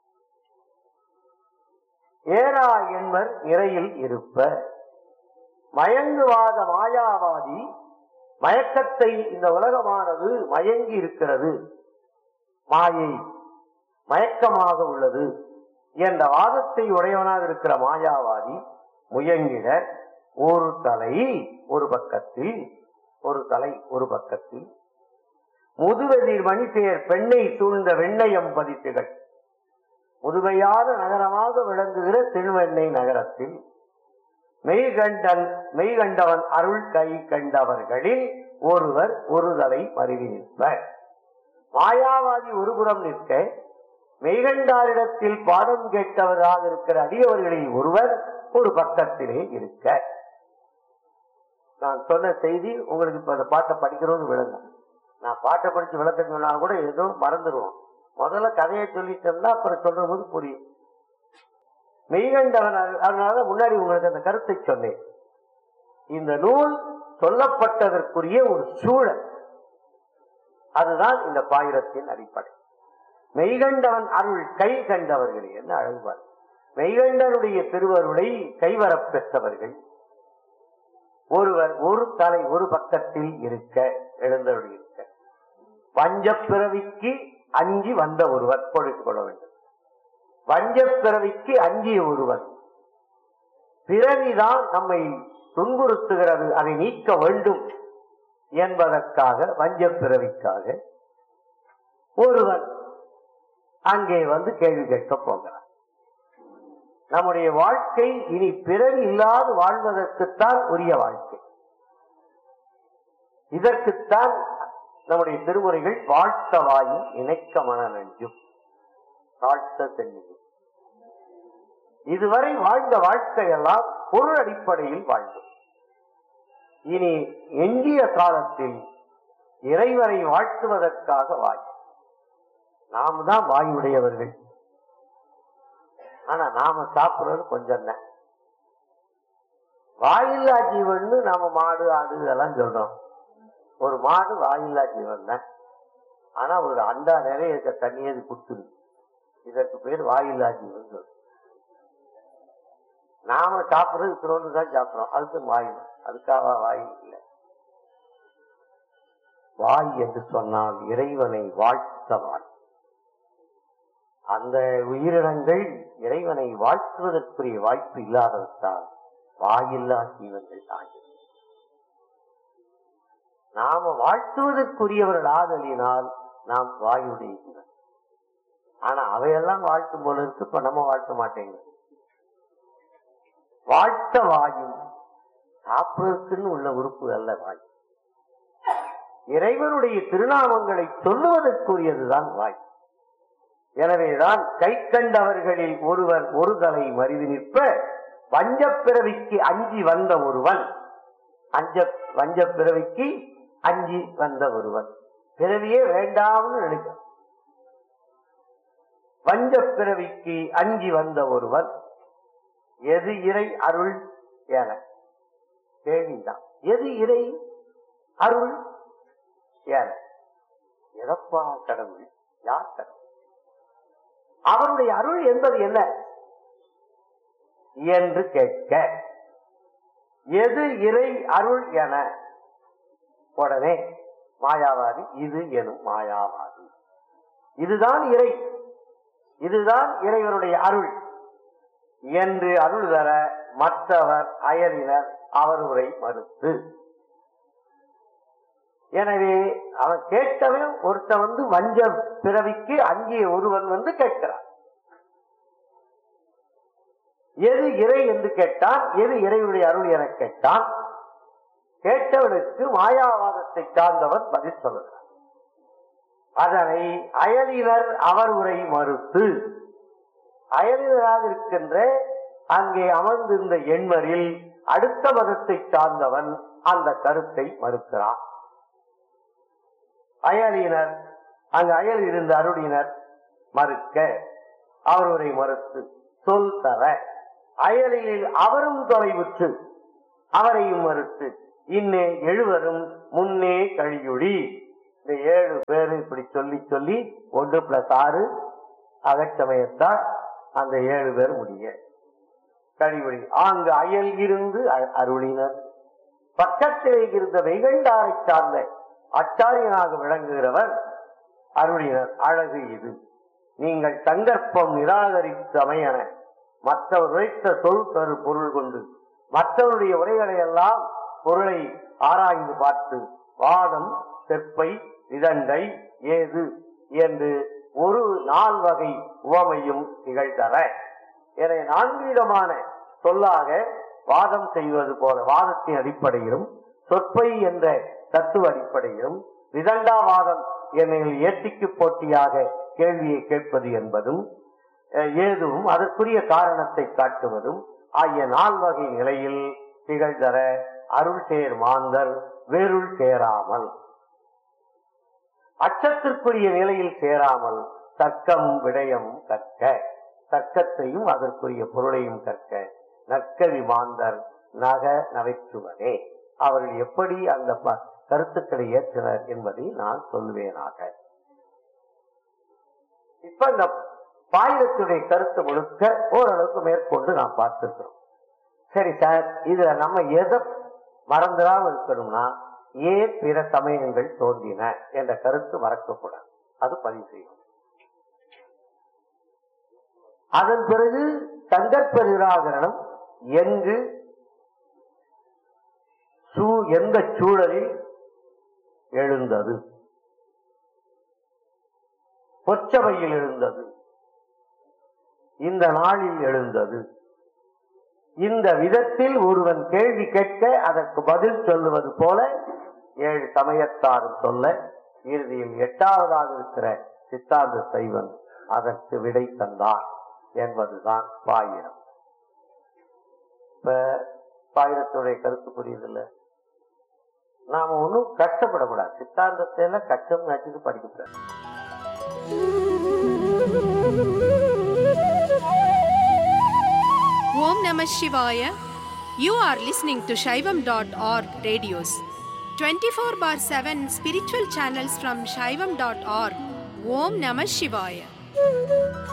ஏறா எண்மர் நிறையில் இருப்ப மயங்குவாத மாயாவாதி மயக்கத்தை இந்த உலகமானது மயங்கி இருக்கிறது மாயை மயக்கமாக உள்ளது என்ற வாதத்தை உடையவனாக இருக்கிற மாயாவாதி முயங்கிட ஒரு தலை ஒரு பக்கத்தில் ஒரு தலை ஒரு பக்கத்தில் முதுவெதிர் மணிபேர் பெண்ணை சூழ்ந்த வெண்ணையம் பதித்துகள் முதுமையான நகரமாக விளங்குகிற திருவெண்ணை நகரத்தில் மெய்கண்டன் மெய்கண்டவன் அருள் கை கண்டவர்களில் ஒருவர் ஒரு தலை மருவி நிற்பர் மாயாவாதி ஒருபுறம் நிற்க மெய்கண்டாரிடத்தில் பாடம் கேட்டவராக இருக்கிற அடியவர்களில் ஒருவர் ஒரு பக்கத்திலே இருக்க நான் சொன்ன செய்தி உங்களுக்கு இப்ப அந்த பாட்டை படிக்கிறோம்னு விளங்கும் நான் பாட்டை படிச்சு விளக்கம் சொன்னா கூட ஏதோ மறந்துடுவோம் முதல்ல கதையை சொல்லிட்டோம்னா அப்புறம் சொல்ற போது புரியும் மெய்கண்டவன் அது- அதனால முன்னாடி உங்களுக்கு அந்த கருத்தை சொன்னேன் இந்த நூல் சொல்லப்பட்டதற்குரிய ஒரு சூழல் அதுதான் இந்த பாயிரத்தின் அடிப்படை மெய்கண்டவன் அருள் கை கண்டவர்கள் என்ன அழுவார் மெய்கண்டனுடைய திருவருளை கைவரப் பெற்றவர்கள் ஒருவர் ஒரு தலை ஒரு பக்கத்தில் இருக்க எழுந்தருள் இருக்க வஞ்சப் பிறவிக்கு அஞ்சி வந்த ஒருவர் பொழித்துக் கொள்ள வேண்டும் வஞ்சப் பிறவிக்கு அஞ்சிய ஒருவர் பிறவிதான் நம்மை துன்புறுத்துகிறது அதை நீக்க வேண்டும் என்பதற்காக வஞ்சப் பிறவிக்காக ஒருவர் அங்கே வந்து கேள்வி கேட்க போகிறார் நம்முடைய வாழ்க்கை இனி பிறவி இல்லாது வாழ்வதற்குத்தான் உரிய வாழ்க்கை இதற்குத்தான் நம்முடைய திருமுறைகள் வாழ்த்த வாயும் இணைக்க மன நெஞ்சும் தாழ்த்த தென்னியும் இதுவரை வாழ்ந்த வாழ்க்கையெல்லாம் பொருள் அடிப்படையில் வாழ்ந்தோம் இனி எஞ்சிய காலத்தில் இறைவரை வாழ்த்துவதற்காக வாய் நாம தான் வாயுடையவர்கள் ஆனா நாம சாப்பிடுறது கொஞ்சம் தான் வாயில்லா ஜீவன் நாம மாடு ஆடு இதெல்லாம் சொல்றோம் ஒரு மாடு வாயில்லா ஜீவன் தான் ஆனா ஒரு அண்டா நிறைய இருக்க தண்ணியை அது குத்துது இதற்கு பேர் வாயில்லா ஜீவன் சொல்றோம் நாம சாப்பிடுறது இத்தனோண்டு தான் சாப்பிடுறோம் அதுக்கு வாய் அதுக்காக வாய் இல்லை வாய் என்று சொன்னால் இறைவனை வாழ்த்த வாய் அந்த உயிரினங்கள் இறைவனை வாழ்த்துவதற்குரிய வாய்ப்பு இல்லாததால் வாயில்லா ஜீவன்கள் ஆகிய நாம வாழ்த்துவதற்குரியவர்கள் ஆதலினால் நாம் வாயுடைய ஜீவன் ஆனா அவையெல்லாம் வாழ்த்தும் போல இருக்கு இப்ப நம்ம வாழ்த்த மாட்டேங்க வாழ்த்த வாயும் சாப்பிடுறதுக்குன்னு உள்ள உறுப்பு அல்ல வாய் இறைவனுடைய திருநாமங்களை சொல்லுவதற்குரியதுதான் வாய் எனவேதான் கை கண்டவர்களில் ஒருவர் ஒரு தலை மறிவு நிற்ப வஞ்சப் பிறவிக்கு அஞ்சி வந்த ஒருவன் அஞ்ச வஞ்சப் பிறவிக்கு அஞ்சி வந்த ஒருவன் பிறவியே வேண்டாம்னு நினைக்க வஞ்சப் பிறவிக்கு அஞ்சி வந்த ஒருவன் எது இறை அருள் என கேள்விதான் எது இறை அருள் என எதப்பா கடவுள் யார் கடவுள் அவருடைய அருள் என்பது என்ன என்று கேட்க எது இறை அருள் என உடனே மாயாவாதி இது எனும் மாயாவாதி இதுதான் இறை இதுதான் இறைவனுடைய அருள் என்று அருள் தர மற்றவர் அயலினர் அவர் உரை மறுத்து எனவே அவன் கேட்டவன் ஒருத்தன் வந்து வஞ்ச பிறவிக்கு அங்கே ஒருவன் வந்து கேட்கிறான் எது இறை என்று கேட்டான் எது இறைவனுடைய அருள் என கேட்டான் கேட்டவனுக்கு மாயாவாதத்தை சார்ந்தவன் பதில் சொல்லுகிறான் அதனை அயலினர் அவர் உரை மறுத்து அயலினராக இருக்கின்ற அங்கே அமர்ந்திருந்த எண்மரில் அடுத்த மதத்தை சார்ந்தவன் அந்த கருத்தை மறுக்கிறான் அயலினர் அங்கு அயல் இருந்த அருளினர் மறுக்க அவருடைய மறுத்து சொல் தர அயலில் அவரும் தொலைவுற்று அவரையும் மறுத்து இன்னே எழுவரும் முன்னே கழியுடி இந்த ஏழு பேரு இப்படி சொல்லி சொல்லி ஒன்று பிளஸ் ஆறு அகச்சமயத்தால் அந்த ஏழு பேர் முடிய கழிவுடி ஆங்கு அயல் இருந்து அ- அருளினர் பக்கத்திலே இருந்த வெகுண்டாரை சார்ந்த அச்சாரியனாக விளங்குகிறவர் அருளினர் அழகு இது நீங்கள் சங்கற்பம் நிராகரித்து அமையன மற்றவர் உரைத்த சொல் தரு பொருள் கொண்டு மற்றவருடைய உரைகளை எல்லாம் பொருளை ஆராய்ந்து பார்த்து வாதம் செப்பை இதண்டை ஏது என்று ஒரு நால் வகை உவமையும் நிகழ்த்தர என நான்கு விதமான சொல்லாக வாதம் செய்வது போல வாதத்தின் அடிப்படையிலும் சொற்பை என்ற தத்துவ அடிப்படையிலும் விதண்டாவாதம் என ஏட்டிக்கு போட்டியாக கேள்வியை கேட்பது என்பதும் அஹ், ஏதுவும் அதற்குரிய காரணத்தை காட்டுவதும் ஆகிய நால்வகை நிலையில் திகழ்தர அருள் சேர் மாந்தர் வேருள் சேராமல் அச்சத்திற்குரிய நிலையில் சேராமல் தர்க்கம் விடயம் கற்க தர்க்கத்தையும் அதற்குரிய பொருளையும் கற்க நற்கவி மாந்தர் நக நகைச்சுவனே அவர்கள் எப்படி அந்த ப- கருத்துக்களை ஏற்றனர் என்பதை நான் சொல்லுவேனாக இப்ப இந்த பாயிரத்துடைய கருத்து முழுக்க ஓரளவுக்கு மேற்கொண்டு நாம் பார்த்திருக்கிறோம் சரி சார் இதுல நம்ம எதை மறந்துடாம இருக்கணும்னா ஏன் பிற சமயங்கள் தோன்றின என்ற கருத்து மறக்கக்கூடாது அது பதிவு செய்யும் அதன் பிறகு சங்கற்ப நிராகரணம் எங்கு சூ எந்த சூழலில் எழுந்தது பொச்சபையில் எழுந்தது இந்த நாளில் எழுந்தது இந்த விதத்தில் ஒருவன் கேள்வி கேட்க அதற்கு பதில் சொல்லுவது போல ஏழு சமயத்தாரும் சொல்ல இறுதியில் எட்டாவதாக இருக்கிற சித்தாந்த சைவன் அதற்கு விடை தந்தான் என்பதுதான் பாயிரம் இப்ப பாயிரத்துடைய கருத்து புரியுதில்ல நாம ஒன்றும் கஷ்டப்படக்கூடாது சித்தாந்தத்தை எல்லாம் கஷ்டம் நினைச்சது படிக்கக்கூடாது Om Namah Shivaya. You are listening to Shaivam.org radios. 24 bar 7 spiritual channels from Shaivam.org. Om Namah Shivaya.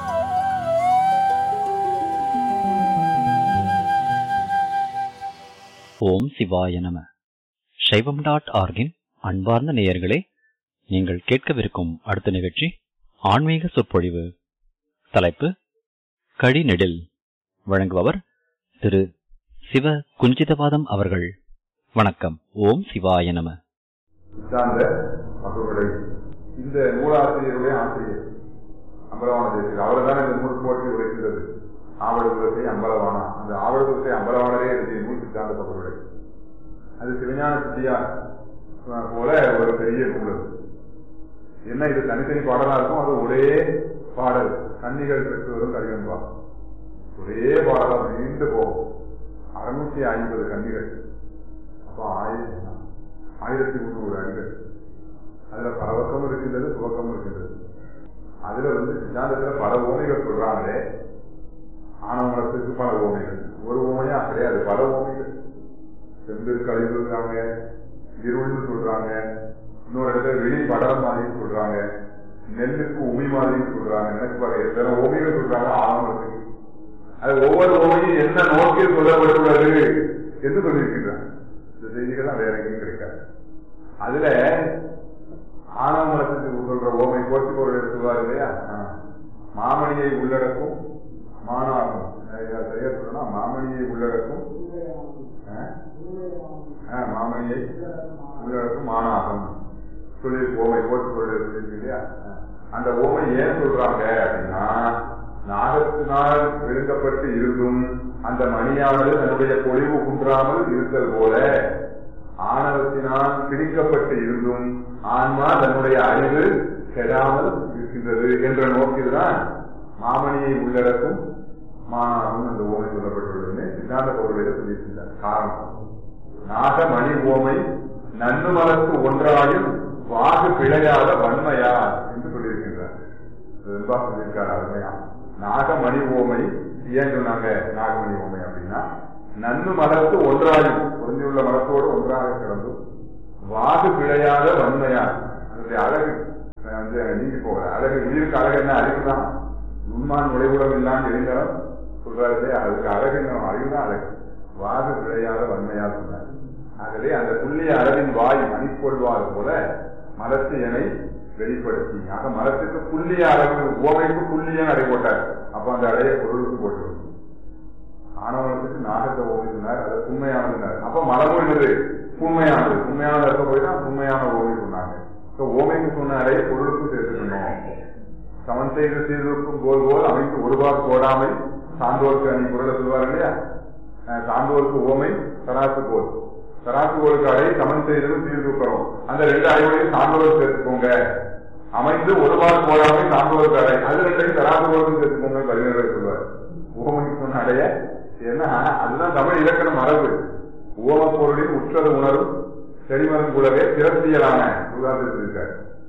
ஓம் சிவாய நம சைவம் டாட் ஆர்கின் அன்பார்ந்த நேயர்களே நீங்கள் கேட்கவிருக்கும் அடுத்த நிகழ்ச்சி ஆன்மீக சொற்பொழிவு தலைப்பு கழிநெடில் வழங்குபவர் திரு சிவ குஞ்சிதவாதம் அவர்கள் வணக்கம் ஓம் சிவாய நம சித்தாந்த அவர்களை இந்த நூலாசிரியருடைய ஆசிரியர் அம்பலவான தேசியர் அவர் தான் இந்த நூல் போற்றி உரைக்கிறது ஆவடுதுரத்தை அம்பலவானா அந்த ஆவடுதுரத்தை அம்பலவானரே எழுதிய நூல் சித்தாந்த அவர்களை அது சிவஞான சித்தியார் அஹ், போல ஒரு பெரிய நூல் அது என்ன இது தனித்தனி பாடலா இருக்கும் அது ஒரே பாடல் கன்னிகள் பெற்று வரும் கலிவன்பா ஒரே பாடலா நீண்டு போகும் அறுநூத்தி ஐம்பது கன்னிகள் அப்போ ஆயிரத்தி ஆயிரத்தி முந்நூறு அடிகள் அதுல பரவக்கம் இருக்கின்றது துவக்கம் இருக்கின்றது அதுல வந்து சித்தாந்தத்துல பல ஓமைகள் சொல்றாங்களே ஆனவனத்துக்கு பல ஓமைகள் ஒரு ஓமையா கிடையாது பல ஓமைகள் செம்பில் கழிவுறாங்க இருள்னு சொல்றாங்க இன்னொரு இடத்துல வெளி படலம் மாதிரின்னு சொல்றாங்க நெல்லுக்கு உமி மாதிரின்னு சொல்றாங்க எனக்கு பாரு எத்தனை ஓமைகள் சொல்றாங்க ஆனவனத்துக்கு அது ஒவ்வொரு ஓமையும் என்ன நோக்கில் சொல்லப்பட்டுள்ளது என்று சொல்லியிருக்கின்றாங்க இந்த செய்திகள்லாம் வேற எங்கேயும் கிடைக்காது அதுல ஆனவமரத்துக்கு சொல்ற ஓமை போட்டி பொருள் எடுத்துவார் இல்லையா ஆ. மாமணியை உள்ளடக்கும் மானாகும் சரியா சரியா சொல்லணும்னா மாமணியை உள்ளடக்கும் ஆ? ஆ, மாமணியை உள்ளடக்கும் மானாகும் சொல்லி ஓமை போட்டி பொருள் இருக்கு இல்லையா ஆ. அந்த ஓமை ஏன் சொல்றாங்க அப்படின்னா நாகத்தினால் விழுங்கப்பட்டு இருந்தும் அந்த மணியானது தன்னுடைய பொழிவு குன்றாமல் இருத்தல் போல ஆணவத்தினால் பிரிக்கப்பட்டு இருந்தும் ஆன்மா தன்னுடைய அறிவு கெடாமல் இருக்கின்றது என்ற நோக்கில்தான் மாமணியை உள்ளடக்கும் மானாகும் அந்த ஓமை சொல்லப்பட்டுள்ளதுன்னு சித்தாந்த பொருளில் சொல்லியிருக்கின்றார் காரணம் நாகமணி ஓமை நன்னுமலத்து ஒன்றாயும் வாகு பிழையாத வன்மையா என்று சொல்லியிருக்கின்றார் அது வெண்பா சொல்லியிருக்கார் அருமையா நாகமணி ஓமை ஏன் சொன்னாங்க நாகமணி ஓமை அப்படின்னா நன்னு மலர்த்து ஒன்றாகி பொருந்தியுள்ள மலத்தோடு ஒன்றாக கிடந்தும் வாது பிழையாத வன்மையா அதனுடைய அழகு அஹ், வந்து நீங்கி போகல அழகு உயிருக்கு அழகு என்ன அறிவுதான் உண்மான் நுழைவுடம் இல்லாமல் இருந்தாலும் சொல்றாரு இல்லையா அதுக்கு அழகு என்ன அறிவுதான் அழகு வாது பிழையாத வன்மையா சொன்னார் ஆகவே அந்த புள்ளிய அளவின் வாய் மணிக்கொள்வார் போல மலத்து எனை வெளிப்படுத்தி ஆக மலத்துக்கு புள்ளிய அளவு ஓமைக்கு புள்ளிய அடை போட்டார் அப்ப அந்த அடைய பொருளுக்கு போட்டு ஆணவனத்துக்கு நாகத்தை ஓமை சொன்னார் அது உண்மையானதுனார் அப்ப மலமும் என்னது உண்மையானது உண்மையானது இருக்க போய் தான் உண்மையான ஓமை சொன்னாங்க இப்ப ஓமைக்கு சொன்ன அடைய பொருளுக்கும் சேர்த்துக்கணும் சமன் செய்த சீர்தூக்கும் கோல் போல் அமைத்து ஒருபார் போடாமை சான்றோருக்கு அணி குரலை சொல்வார் இல்லையா அஹ் சான்றோருக்கு ஓமை தராசு கோல் தராசு கோலுக்கு அடை சமன் செய்ததும் சீர்தூக்கிறோம் அந்த ரெண்டு அடைகளையும் சான்றோர் சேர்த்துக்கோங்க அமைந்து ஒருபார் போடாமை சான்றோருக்கு அடை அது ரெண்டையும் தராசு கோலுக்கும் சேர்த்துக்கோங்க கவிஞர்கள் சொல்வார் ஓமைக்கு சொன்ன அடைய ஏன்னா அதுதான் தமிழ் இலக்கண மரபு ஓம பொருளின் உற்றது உணரும் செடிமரம் கூடவே சிறப்பியலான உதாரணத்தில் இருக்காரு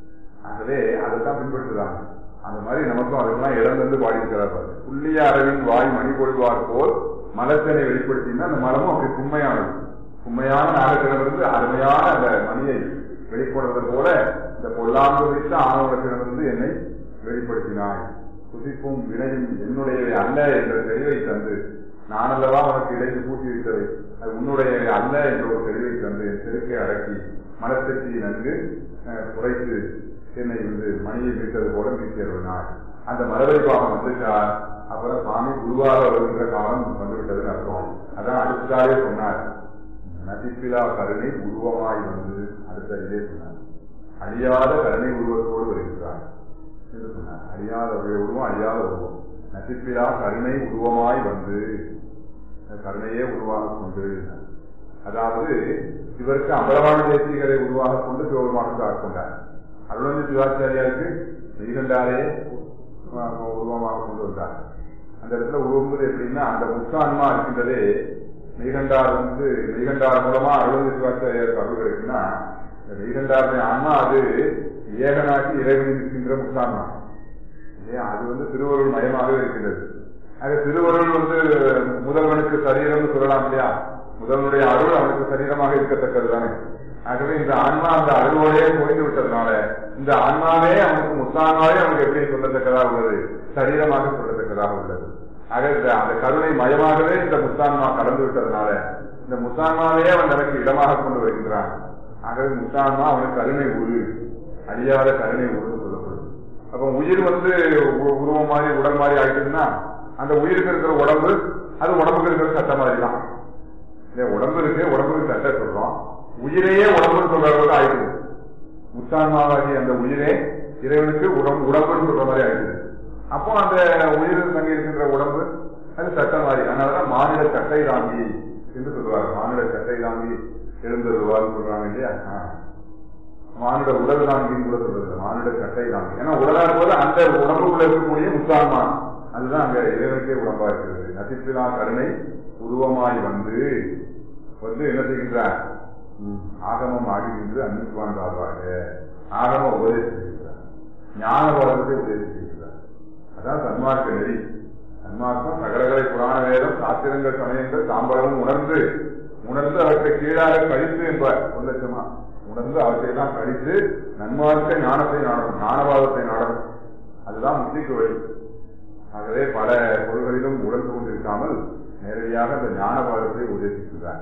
ஆகவே அதைத்தான் பின்பற்றுறாங்க அந்த மாதிரி நமக்கும் அதெல்லாம் இடம் வந்து பாடியிருக்கிறார் பாருங்க. புள்ளிய அரவின் வாய் மணி கொள்வார் போல் மலத்தினை வெளிப்படுத்தினா அந்த மலமும் அப்படி உண்மையானது உண்மையான நாகத்திடமிருந்து அருமையான அந்த மணியை வெளிப்படுவது போல இந்த பொல்லாங்கு வைத்த ஆணவத்திடமிருந்து என்னை வெளிப்படுத்தினாய் குதிப்பும் வினையும் என்னுடையவை அல்ல என்ற தெளிவை தந்து நான் அல்லவா உனக்கு இடைக்கு பூட்டி வைத்தவை அது உன்னுடையவை அல்ல என்ற ஒரு தெளிவை தந்து என் செருக்கை அடக்கி மனசக்தியை நன்கு அஹ், குறைத்து என்னை வந்து மணியை மீட்டது போல மீட்டியருனார் அந்த மரபை பாகம் வந்துட்டார் அப்புறம் சாமி குருவாக வருகின்ற காலம் வந்துவிட்டதுன்னு அர்த்தம் அதான் அடுத்ததாவே சொன்னார் நதிப்பிலா கருணை உருவமாய் வந்து அடுத்த இதே சொன்னார் அழியாத கருணை உருவத்தோடு வருகிறார் என்று சொன்னார் அழியாத ஒரு உருவம் அழியாத உருவம் நசிப்பிலா கருணை உருவமாய் வந்து அந்த கருணையே உருவாக கொண்டு அதாவது இவருக்கு அம்பலவான தேசிகரை உருவாக கொண்டு சிவபெருமானுக்கு ஆட்கொண்டார் அருளந்தி சிவாச்சாரியாருக்கு மெய்கண்டாரே உருவமாக கொண்டு வந்தார் அந்த இடத்துல உருவம்பது எப்படின்னா அந்த முக்கான்மா இருக்கின்றதே மெய்கண்டார் வந்து மெய்கண்டார் மூலமா அருளந்தி சிவாச்சாரியாருக்கு அருள் கிடைக்குன்னா இந்த மெய்கண்டாருடைய ஆன்மா அது ஏகனாக்கி இறைவனில் இருக்கின்ற முக்கான்மா இல்லையா அது வந்து திருவருள் மயமாகவே இருக்கின்றது ஆக திருவருள் வந்து முதல்வனுக்கு சரீரம்னு சொல்லலாம் இல்லையா முதல்வனுடைய அருள் அவனுக்கு சரீரமாக இருக்கத்தக்கது தானே ஆகவே இந்த ஆன்மா அந்த அருளோடே போய்ந்து விட்டதுனால இந்த ஆன்மாவே அவனுக்கு முத்தான்மாவே அவனுக்கு எப்படி சொல்லத்தக்கதாக உள்ளது சரீரமாக சொல்லத்தக்கதாக உள்ளது ஆக இந்த அந்த கருணை மயமாகவே இந்த முத்தான்மா கலந்து விட்டதுனால இந்த முத்தான்மாவே அவன் தனக்கு இடமாக கொண்டு வருகின்றான் ஆகவே முத்தான்மா அவனுக்கு கருணை உரு அழியாத கருணை உருன்னு சொல்லப்படுது அப்ப உயிர் வந்து உ- உருவம் மாதிரி உடல் மாதிரி ஆயிடுச்சுன்னா அந்த உயிருக்கு இருக்கிற உடம்பு அது உடம்புக்கு இருக்கிற சட்டை மாதிரி தான் இல்லையா உடம்பு இருக்கு உடம்புக்கு சட்டை சொல்றோம் உயிரையே உடம்புன்னு சொல்ற அளவுக்கு ஆயிடுது முத்தான்மாவாகி அந்த உயிரே இறைவனுக்கு உடம்பு உடம்புன்னு சொல்ற மாதிரி ஆயிடுது அப்போ அந்த உயிர் தங்கி இருக்கின்ற உடம்பு அது சட்டை மாதிரி அதனாலதான் மாநில சட்டை தாங்கி என்று சொல்றாரு மாநில சட்டை தாங்கி எழுந்தருவான்னு சொல்றாங்க இல்லையா ஆ. மானுட உடல் தாங்கின்னு கூட சொல்றது மானுட சட்டை தாங்கி ஏன்னா உடலா இருக்கும்போது அந்த உடம்புக்குள்ள இருக்கக்கூடிய முத்தான்மா அதுதான் அங்க இறைவனுக்கே உடம்பா இருக்கிறது நசிப்பிலா கருணை உருவமாய் வந்து வந்து என்ன செய்கின்றார் ம், ஆகமம் ஆகின்ற அன்னைக்கு வாழ்ந்தார்கள் ஆகம உபதேசிக்கிறார் ஞான வளர்த்தை உபதேசிக்கிறார் அதான் சன்மார்க்க நெறி சன்மார்க்கம் சகலகலை புராண வேதம் சாத்திரங்கள் சமயங்கள் தாம்பரமும் உணர்ந்து உணர்ந்து அவற்றை கீழாக கழித்து என்பார் ஒரு லட்சமா உணர்ந்து அவற்றையெல்லாம் கழித்து நன்மார்க்க ஞானத்தை நாடணும் ஞானவாதத்தை நாடணும் அதுதான் முக்திக்கு வழி ஆகவே பல பொருள்களிலும் உடல் கொண்டிருக்காமல் நேரடியாக அந்த ஞானவாதத்தை உபதேசிக்கிறார்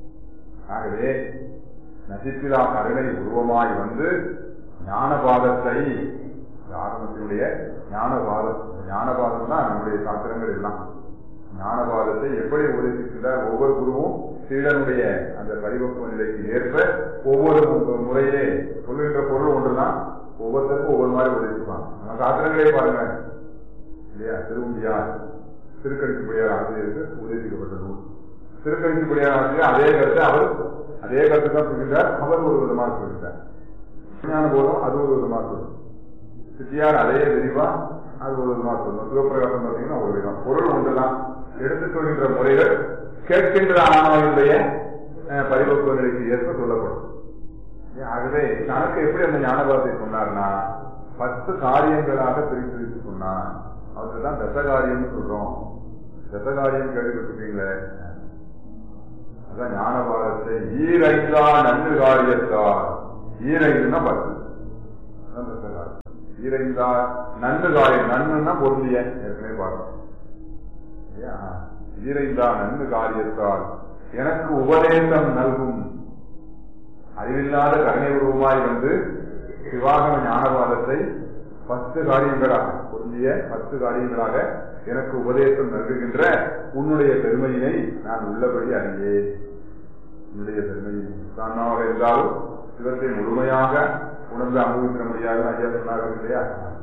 ஆகவே நசிப்பிலா கருணை உருவமாய் வந்து ஞானபாதத்தை இந்த ஆகமத்தினுடைய ஞானபாதம் இந்த ஞானபாதம் தான் நம்முடைய சாத்திரங்கள் எல்லாம் ஞானபாதத்தை எப்படி உபதேசிக்கின்றார் ஒவ்வொரு குருவும் சீடனுடைய அந்த பரிவக்குவ நிலைக்கு ஏற்ப ஒவ்வொரு மு- முறையே சொல்லுகின்ற பொருள் ஒன்றுதான் ஒவ்வொருத்தருக்கும் ஒவ்வொரு மாதிரி உபதேசிப்பாங்க நம்ம சாத்திரங்களே பாருங்க இல்லையா திருவண்டியார் திருக்கணிப்புடையார் ஆசிரியருக்கு உபதேசிக்கப்பட்ட நூல் திருக்கணிப்புடையார் ஆசிரியர் அதே கருத்தை அவர் அதே கருத்தை தான் சொல்கின்றார் அவர் ஒரு விதமாக சொல்கின்றார் விஞ்ஞான போதும் அது ஒரு விதமாக சொல்லும் சித்தியார் அதே விரிவா அது ஒரு விதமாக சொல்லணும் சிவபிரகாசம் பார்த்தீங்கன்னா ஒரு விதம் பொருள் ஒன்றுதான் எடுத்துக் கொள்கின்ற முறைகள் கேட்கின்ற ஆன்மாவினுடைய அஹ், பரிபக்குவ நிலைக்கு ஏற்ப சொல்லப்படும் ஏன், ஆகவே தனக்கு எப்படி அந்த ஞானபாதத்தை சொன்னார்னா பத்து காரியங்களாக பிரித்து பிரித்து சொன்னார் அவர்கள் தான் தசகாரியம்னு சொல்றோம் தசகாரியம் கேள்விப்பட்டிருக்கீங்களே அதான் ஞானபாரத்தை ஈரைந்தா நன்கு காரியத்தார் ஈரைந்துன்னா பத்து அதான் தசகாரியம் ஈரைந்தா நன்கு காரியம் நன்னுன்னா பொருந்திய ஏற்கனவே பார்த்தோம் இல்லையா? ஈரைந்தா நன்கு காரியத்தால் எனக்கு உபதேசம் நல்கும் அறிவில்லாத கருணை உருவமாய் வந்து சிவாகம ஞானவாதத்தை பத்து காரியங்களாக பொருந்திய பத்து காரியங்களாக எனக்கு உபதேசம் நல்குகின்ற உன்னுடைய பெருமையினை நான் உள்ளபடி அறியேன் உன்னுடைய பெருமையை தானாக இருந்தாலும் சிவத்தை முழுமையாக உணர்ந்து அனுபவிக்க முடியாது ஐயா சொன்னார்கள் இல்லையா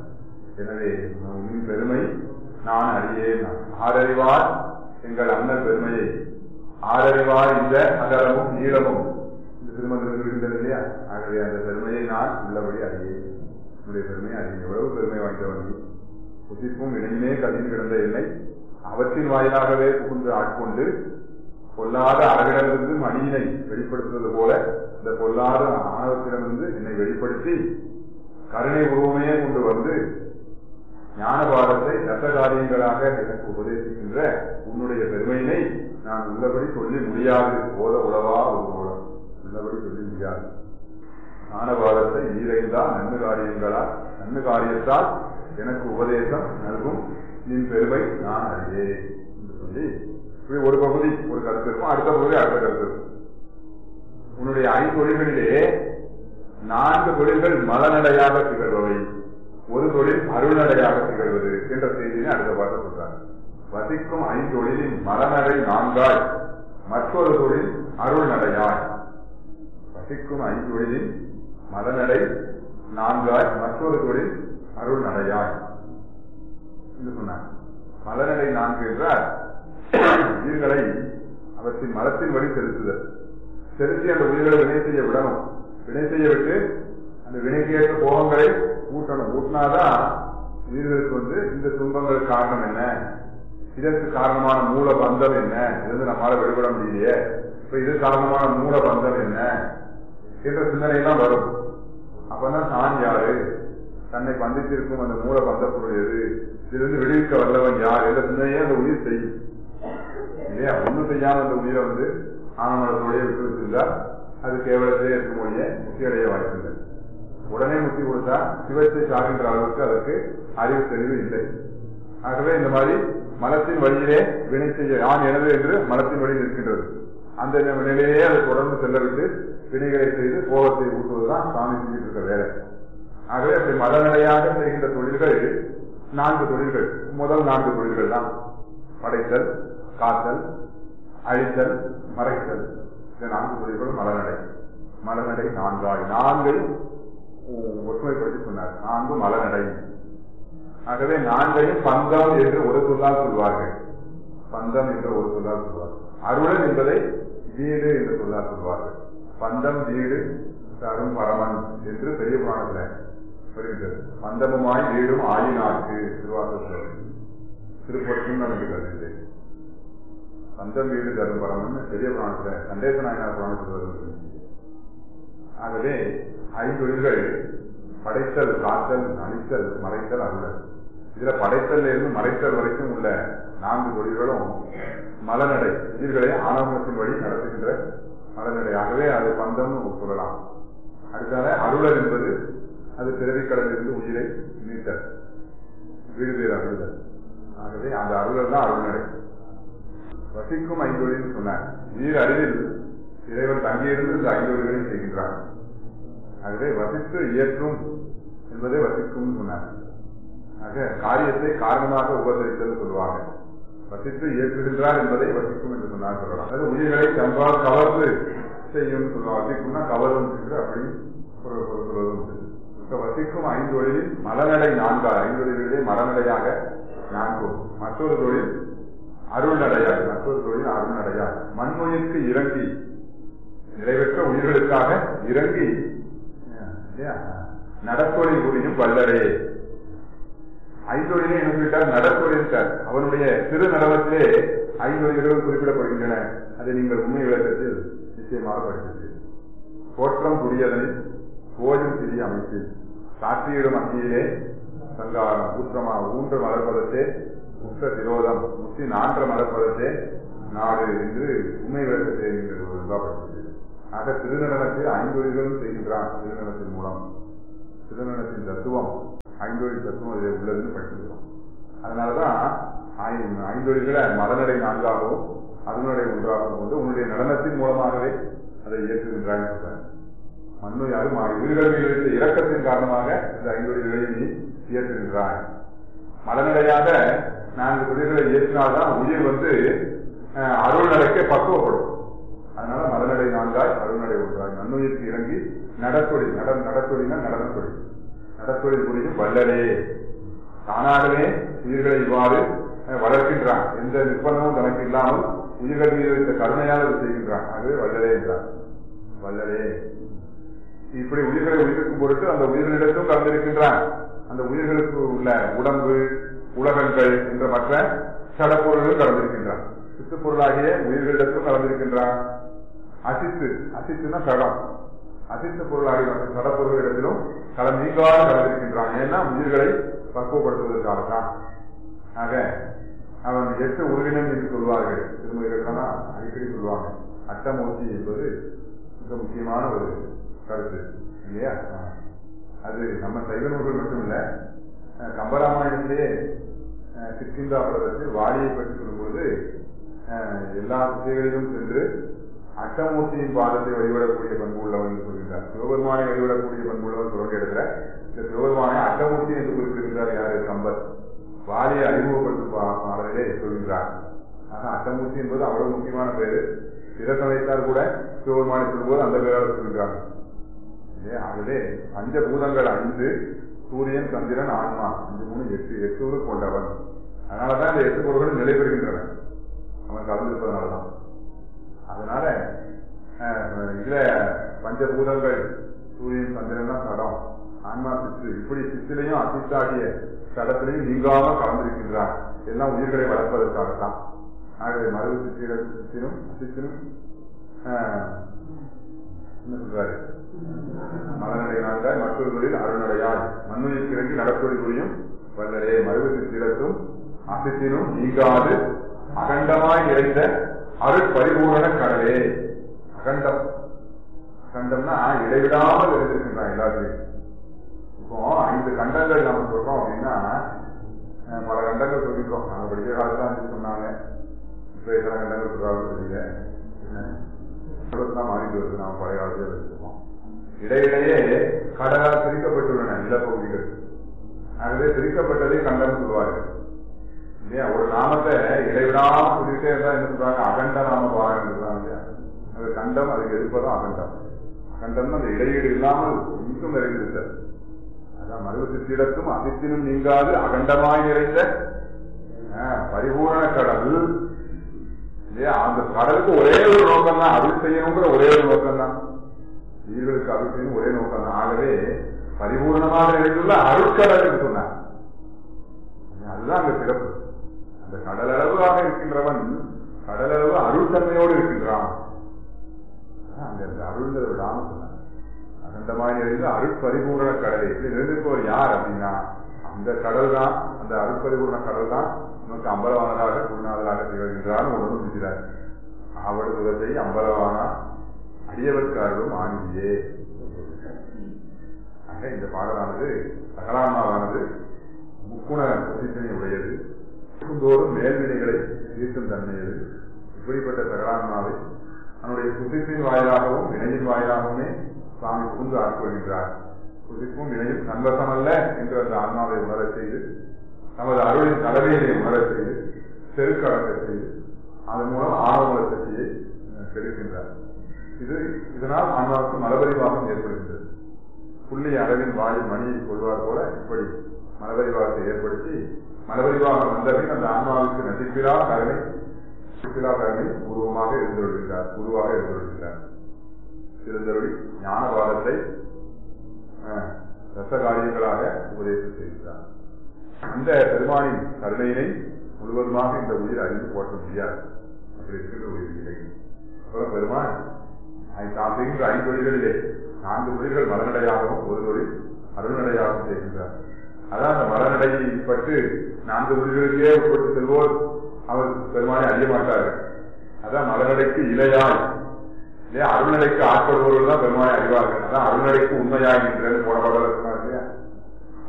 எனவே உன் பெருமை நான் அறியேன் ஆரறிவார் எங்கள் அண்ணன் பெருமையை ஆரறிவார் இந்த அகலமும் நீளமும் இந்த திருமணத்தில் இருக்கின்றது இல்லையா ஆகவே அந்த பெருமையை நான் உள்ளபடி அறியேன் என்னுடைய பெருமை அறியேன் எவ்வளவு பெருமை வாய்ந்தவன் நீ. புசிப்பும் இணையுமே கதில் கிடந்த என்னை அவற்றின் வாயிலாகவே புகுந்து ஆட்கொண்டு பொல்லாத அழகிடமிருந்து மணியினை வெளிப்படுத்துவது போல இந்த பொல்லாத ஆணவத்திடமிருந்து என்னை வெளிப்படுத்தி கருணை உருவமே கொண்டு வந்து ஞானபாரத்தை தத்த காரியங்களாக எனக்கு உபதேசிக்கின்ற உன்னுடைய பெருமையினை நான் உள்ளபடி சொல்லி முடியாது போத உளவா ஒரு மூலம் உள்ளபடி சொல்லி முடியாது ஞானபாரத்தை ஈரைந்தா நன்மை காரியங்களா நன்மை காரியத்தால் எனக்கு உபதேசம் நல்கும் நின் பெருமை நான் அறியேன் என்று சொல்லி இப்படி ஒரு பகுதி ஒரு கருத்து இருக்கும் அடுத்த பகுதி அடுத்த கருத்து இருக்கும் உன்னுடைய ஐந்தொழில்களிலே நான்கு தொழில்கள் மலநடையாக திகழ்பவை ஒரு தொழில் அருள்நடையாக திகழ்வது என்ற செய்தியை அடுத்த பாட்டு சொல்றாங்க வசிக்கும் ஐந்தொழிலின் மலநடை நான்காய் மற்றொரு தொழில் அருள்நடையாய் வசிக்கும் ஐந்தொழிலின் மலநடை நான்காய் மற்றொரு தொழில் அருள்நடையாய் என்று சொன்னார் மலநடை நான்கு என்றால் உயிர்களை அவற்றின் மலத்தின் வழி செலுத்துதல் செலுத்தி அந்த உயிர்களை வினை செய்ய விடணும் வினை செய்ய விட்டு அந்த வினைக்கு ஏற்ற போகங்களை ஊட்டணும் ஊட்டினாதான் உயிர்களுக்கு வந்து இந்த துன்பங்களுக்கு காரணம் என்ன இதற்கு காரணமான மூல பந்தம் என்ன இருந்து நம்மளால விடுபட முடியலையே இப்ப இது காரணமான மூல பந்தம் என்ன என்ற சிந்தனை எல்லாம் வரும் அப்பதான் தான் யாரு தன்னை பந்தித்திருக்கும் அந்த மூல பந்த பொருள் எது இதிலிருந்து விடுவிக்க வல்லவன் யார் என்ற சிந்தனையே அந்த உயிர் செய்யும் இல்லையா ஒண்ணும் செய்யாம அந்த உயிரை வந்து ஆனமனத்தோடய விட்டு வச்சிருந்தா அது கேவலத்திலே இருக்கும்போதே முத்தி அடைய வாய்ப்பில்லை உடனே முத்தி கொடுத்தா சிவத்தை சாகின்ற அளவுக்கு அதற்கு அறிவு தெளிவு இல்லை ஆகவே இந்த மாதிரி மனத்தின் வழியிலே வினை செய்ய யான் எனது என்று மனத்தின் வழியில் இருக்கின்றது அந்த நிலையிலேயே அதை தொடர்ந்து செல்ல விட்டு வினைகளை செய்து கோபத்தை ஊட்டுவதுதான் சாமி செஞ்சுட்டு இருக்க வேலை ஆகவே அப்படி மதநிலையாக செய்கின்ற தொழில்கள் நான்கு தொழில்கள் முதல் நான்கு தொழில்கள் தான் படைத்தல் காத்தல் அழித்தல் மறைத்தல் இந்த நான்கு தொழில்களும் மலநடை மலநடை நான்காய் நான்கையும் ஒற்றுமைப்படுத்தி சொன்னார் நான்கு மலநடை ஆகவே நான்கையும் பந்தம் என்று ஒரு சொல்லால் சொல்வார்கள் பந்தம் என்று ஒரு சொல்லால் சொல்வார்கள் அருளன் என்பதை வீடு என்று சொல்லால் சொல்வார்கள் பந்தம் வீடு தரும் பரமன் என்று பெரிய புராணத்துல வருகின்றது பந்தமுமாய் வீடும் ஆயினாக்கு திருவாசல் திருப்பொற்றும் நமக்கு கருது பந்தம் வீடு தரும் பரமன் பெரிய புராணத்துல சண்டேச நாயனார் புராணத்தில் வருகிறது ஆகவே ஐந்தொழில்கள் படைத்தல் காத்தல் அழித்தல் மறைத்தல் அருளல் இதுல படைத்தல் இருந்து மறைத்தல் வரைக்கும் உள்ள நான்கு தொழில்களும் மலநடை உயிர்களை ஆணவத்தின் வழி நடத்துகின்ற மலநடையாகவே அது பந்தம் சொல்லலாம் அடுத்தால அருளல் என்பது அது பிறவி கடலிருந்து உயிரை நீட்டல் வீடு பேர் அருளல் ஆகவே அந்த அருளல் தான் அருள்நடை வசிக்கும் ஐந்தொழில் சொன்னார் நீர் அறிவில் இறைவன் தங்கியிருந்து இந்த ஐந்தொழில்களை செய்கின்றான் ஆகவே வசித்து இயற்றும் என்பதை வசிக்கும் சொன்னார் ஆக காரியத்தை காரணமாக உபசரித்தல் சொல்லுவாங்க வசித்து இயக்குகின்றார் என்பதை வசிக்கும் என்று சொன்னார் சொல்லலாம் அதாவது உயிர்களை தன்பால் கவர்ந்து செய்யும் சொல்லுவாங்க வசிக்கும்னா கவரும் என்று அப்படி ஒரு ஒரு சொல்வது உண்டு இப்ப வசிக்கும் ஐந்து தொழிலில் மலநடை நான்கால் ஐந்து தொழில்களே மலநடையாக நான்கு மற்றொரு தொழில் அருள்நடையாக மற்றொரு தொழில் அருள்நடையாக மண்ணுயிர்க்கு இறங்கி நிறைவேற்ற உயிர்களுக்காக இறங்கி நடத்தொழில் புரியும் வல்லரே ஐந்தொழிலே என்ன சொல்லிட்டார் நடத்தொழில் சார் அவனுடைய திரு நடவத்திலே ஐந்தொழில்கள் குறிப்பிடப்படுகின்றன அதை நீங்கள் உண்மை விளக்கத்தில் நிச்சயமாக படித்தது தோற்றம் புரியதனில் கோயில் சிறிய அமைப்பில் சாற்றியிடும் அங்கியிலே சங்காரம் ஊற்றமா ஊன்ற மலர்பதத்தே முத்த திரோதம் முத்தி நான்ற மலப்பதத்தே நாடு என்று உண்மை விளக்கத்தை என்கிற ஒரு விவாபப்படுகிறது ஆக திருநடனத்தை ஐந்தொழில்களும் செய்கின்றான் திருநடனத்தின் மூலம் திருநடனத்தின் தத்துவம் ஐந்தொழில் தத்துவம் அதில் உள்ளதுன்னு படிச்சிருக்கோம் அதனாலதான் ஐ- ஐந்தொழில்களை மலநடை நான்காகவும் அதனுடைய ஒன்றாகவும் கொண்டு உன்னுடைய நடனத்தின் மூலமாகவே அதை இயக்குகின்றாய் சொல்றார் மண்ணு யாரும் உயிர்கள் மீது வைத்த இரக்கத்தின் காரணமாக இந்த ஐந்தொழில்களை நீ இயக்குகின்றாய் மலநடையாக நான்கு தொழில்களை இயற்றினால்தான் உயிர் வந்து அஹ், அருள் நடைக்க பக்குவப்படும் அதனால மலநடை நான்காய் அருள்நடை ஒன்றாய் நன்னுயிருக்கு இறங்கி நடத்தொழில் நட நடத்தொழில்னா நடனத்தொழில் நடத்தொழில் புரியும் வல்லலே தானாகவே உயிர்களை இவ்வாறு அஹ், வளர்க்கின்றான் எந்த நிர்பந்தமும் தனக்கு இல்லாமல் உயிர்கள் மீது வைத்த கருணையால் அதை செய்கின்றான் ஆகவே வல்லலே என்றான் வல்லலே இப்படி உயிர்களை உயிர்க்கும் பொருட்டு அந்த உயிர்களிடத்தும் கலந்திருக்கின்றான் அந்த உயிர்களுக்கு உள்ள உடம்பு உலகங்கள் என்ற மற்ற சடப்பொருளும் கலந்திருக்கின்றான் சித்துப்பொருளாகிய உயிர்களிடத்தும் கலந்திருக்கின்றான் அசித்து அசித்துனா சடம் அசித்து பொருளாகிய மற்ற சடப்பொருளிடத்திலும் கல நீங்காது கலந்திருக்கின்றான் ஏன்னா உயிர்களை பக்குவப்படுத்துவதற்காக தான் ஆக அவன் எட்டு உருவினம் என்று சொல்வார்கள் திருமதிகள் அடிக்கடி சொல்லுவாங்க அட்டமூர்த்தி என்பது மிக முக்கியமான ஒரு கருத்து இல்லையா ஆ. அது நம்ம சைவ நூல்கள் மட்டும் இல்ல அஹ், கம்பராமாயணத்திலே அஹ், கிஷ்கிந்தாபுரத்தில் வாலியை பற்றி சொல்லும்பொழுது அஹ், எல்லா திசைகளிலும் சென்று அட்டமூர்த்தியின் பாதத்தை வழிபடக்கூடிய பண்பு உள்ளவன் என்று சொல்கின்றார் சிவபெருமானை வழிபடக்கூடிய பண்பு உள்ளவன் சொல்ற இடத்துல இந்த சிவபெருமானை அட்டமூர்த்தி என்று குறிப்பிடுகின்றார் யாரு கம்பர் வாலியை அறிமுகப்படுத்தும் பா- பாடலிலே சொல்கின்றார் ஆக அட்டமூர்த்தி என்பது அவ்வளவு முக்கியமான பேரு பிற சமயத்தார் கூட சிவபெருமானை சொல்லும்போது அந்த பேரால் சொல்கிறாங்க இல்லையா? ஆகவே பஞ்சபூதங்கள் ஐந்து சூரியன் சந்திரன் ஆன்மா அஞ்சு மூணு எட்டு எட்டு உரு கொண்டவன் அதனாலதான் இந்த எட்டு பொருள்களும் நிலை பெறுகின்றன அவன் கலந்திருப்பதனாலதான் அதனால அஹ், இதுல பஞ்சபூதங்கள் சூரியன் சந்திரன் தான் சடம் ஆன்மா சித்து இப்படி சித்திலையும் அசித்தாகிய சடத்திலையும் நீங்காம கலந்திருக்கின்றான் எல்லாம் உயிர்களை வளர்ப்பதற்காகத்தான் ஆகவே மருவு சித்திரம் சித்தினும் அசித்தினும் அஹ், என்ன சொல்றாரு மலநடையினாங்க மற்றொரு தொழில் அருள்நடையாய் மண்ணுயிர் இறங்கி நடப்பொழி புரியும் வல்லரே மருவு சித்திரத்தும் அசித்தினும் நீங்காது அகண்டமாய் நிறைந்த அருட்பரிபூரண கடலே அகண்டம் அகண்டம்னா இடைவிடாமல் இருந்திருக்கின்றான் எல்லாத்தையும் இப்போ ஐந்து கண்டங்கள் நம்ம சொல்றோம் அப்படின்னா அஹ், பல கண்டங்கள் சொல்லிக்கிறோம் நாங்க படிக்கிற காலத்துல அஞ்சு சொன்னாங்க இப்ப எத்தனை கண்டங்கள் சொல்றாங்க தெரியல தான் மாறிட்டு வருது நாம பழைய காலத்துல வச்சிருக்கோம் இடையிடையே கடலால் பிரிக்கப்பட்டுள்ளன நிலப்பகுதிகள் ஆகவே பிரிக்கப்பட்டதை கண்டம் சொல்லுவார்கள் இல்லையா ஒரு நாமத்தை இடைவிடாம சொல்லிட்டே இருந்தா என்ன சொல்றாங்க அகண்ட நாம பாராயணம் சொல்றாங்க இல்லையா அது கண்டம் அதுக்கு எதிர்ப்பதும் அகண்டம் அகண்டம் அந்த இடையீடு இல்லாமல் இன்னும் நிறைந்திருந்தது அதான் மருவ சித்திடத்தும் அதித்தினும் நீங்காது அகண்டமாய் நிறைந்த ஆஹ், பரிபூரண கடல் இல்லையா அந்த கடலுக்கு ஒரே ஒரு நோக்கம் தான் அருள் செய்யணுங்கிற ஒரே ஒரு நோக்கம் தான் உயிர்களுக்கு அருள் செய்யணும் ஒரே நோக்கம் தான் ஆகவே பரிபூர்ணமாக நிறைந்துள்ள அருட்கடல் என்று சொன்னார் அதுதான் அந்த சிறப்பு அந்த கடலளவாக இருக்கின்றவன் கடலளவு அருள் தன்மையோடு இருக்கின்றான் அதான் அங்க அந்த அருள்ங்கிற விடாம சொன்னார் அகண்டமாய் நிறைந்து அருட்பரிபூரண கடலை இப்படி நிறைந்திருப்பவர் யார் அப்படின்னா அந்த கடல் தான் அந்த அருட்பரிபூரண கடல் தான் நமக்கு அம்பலவானதாக குருநாதராக திகழ்கின்றார் உணர்வு செஞ்சார் ஆவடுதுவத்தை அம்பலவானா அடியவர்க்காரரும் ஆங்கியே ஆக இந்த பாடலானது சகலான்மாவானது முக்குண பொசிஷனை உடையது தோறும் மேல்வினைகளை தீர்க்கும் தன்மையது இப்படிப்பட்ட சகலான்மாவை அவனுடைய புதிப்பின் வாயிலாகவும் வினையின் வாயிலாகவுமே சுவாமி புகுந்து ஆட்கொள்கின்றார் புதிப்பும் வினையும் சந்தசமல்ல என்று அந்த ஆன்மாவை உணரச் செய்து நமது அருளின் தலைமையினை உணரச் செய்து செருக்கடக்க செய்து அதன் மூலம் ஆணவ சக்தியை அஹ், பெறுகின்றார் இது இதனால் ஆன்மாவுக்கு மலபரிவாகம் ஏற்படுகின்றது புள்ளி அளவின் வாயில் மணியை கொள்வார் போல இப்படி மலபரிவாகத்தை ஏற்படுத்தி மலபரிவாகம் வந்தபின் அந்த ஆன்மாவுக்கு நசிப்பிலா கருணை நசிப்பிலா கருணை உருவமாக இருந்து வருகின்றார் உருவாக இருந்து வருகின்றார் திருந்தருளி ஞானவாதத்தை அஹ், ரசகாரியங்களாக உபதேசம் செய்கிறார் அந்த பெருமானின் கருணையினை முழுவதுமாக இந்த உயிர் அறிந்து போற்ற முடியாது அப்படி இருக்கின்ற உயிர் இல்லை அப்புறம் பெருமான் ஐ- தாம் செய்கின்ற ஐந்தொழில்களிலே நான்கு தொழில்கள் மலநடையாகவும் ஒரு தொழில் அருள்நடையாகவும் செய்கின்றார் அதான் அந்த மலநடையை பட்டு நான்கு முடிவுகளுக்கே உட்பட்டு செல்வோர் அவர் பெருமானை அறிய மாட்டார்கள் அதான் மலநடைக்கு இலையாய் இல்லையா அருள்நடைக்கு ஆட்படுபவர்கள் தான் பெருமானை அறிவார்கள் அதான் அருள்நடைக்கு உண்மையாய் என்று போன பாடல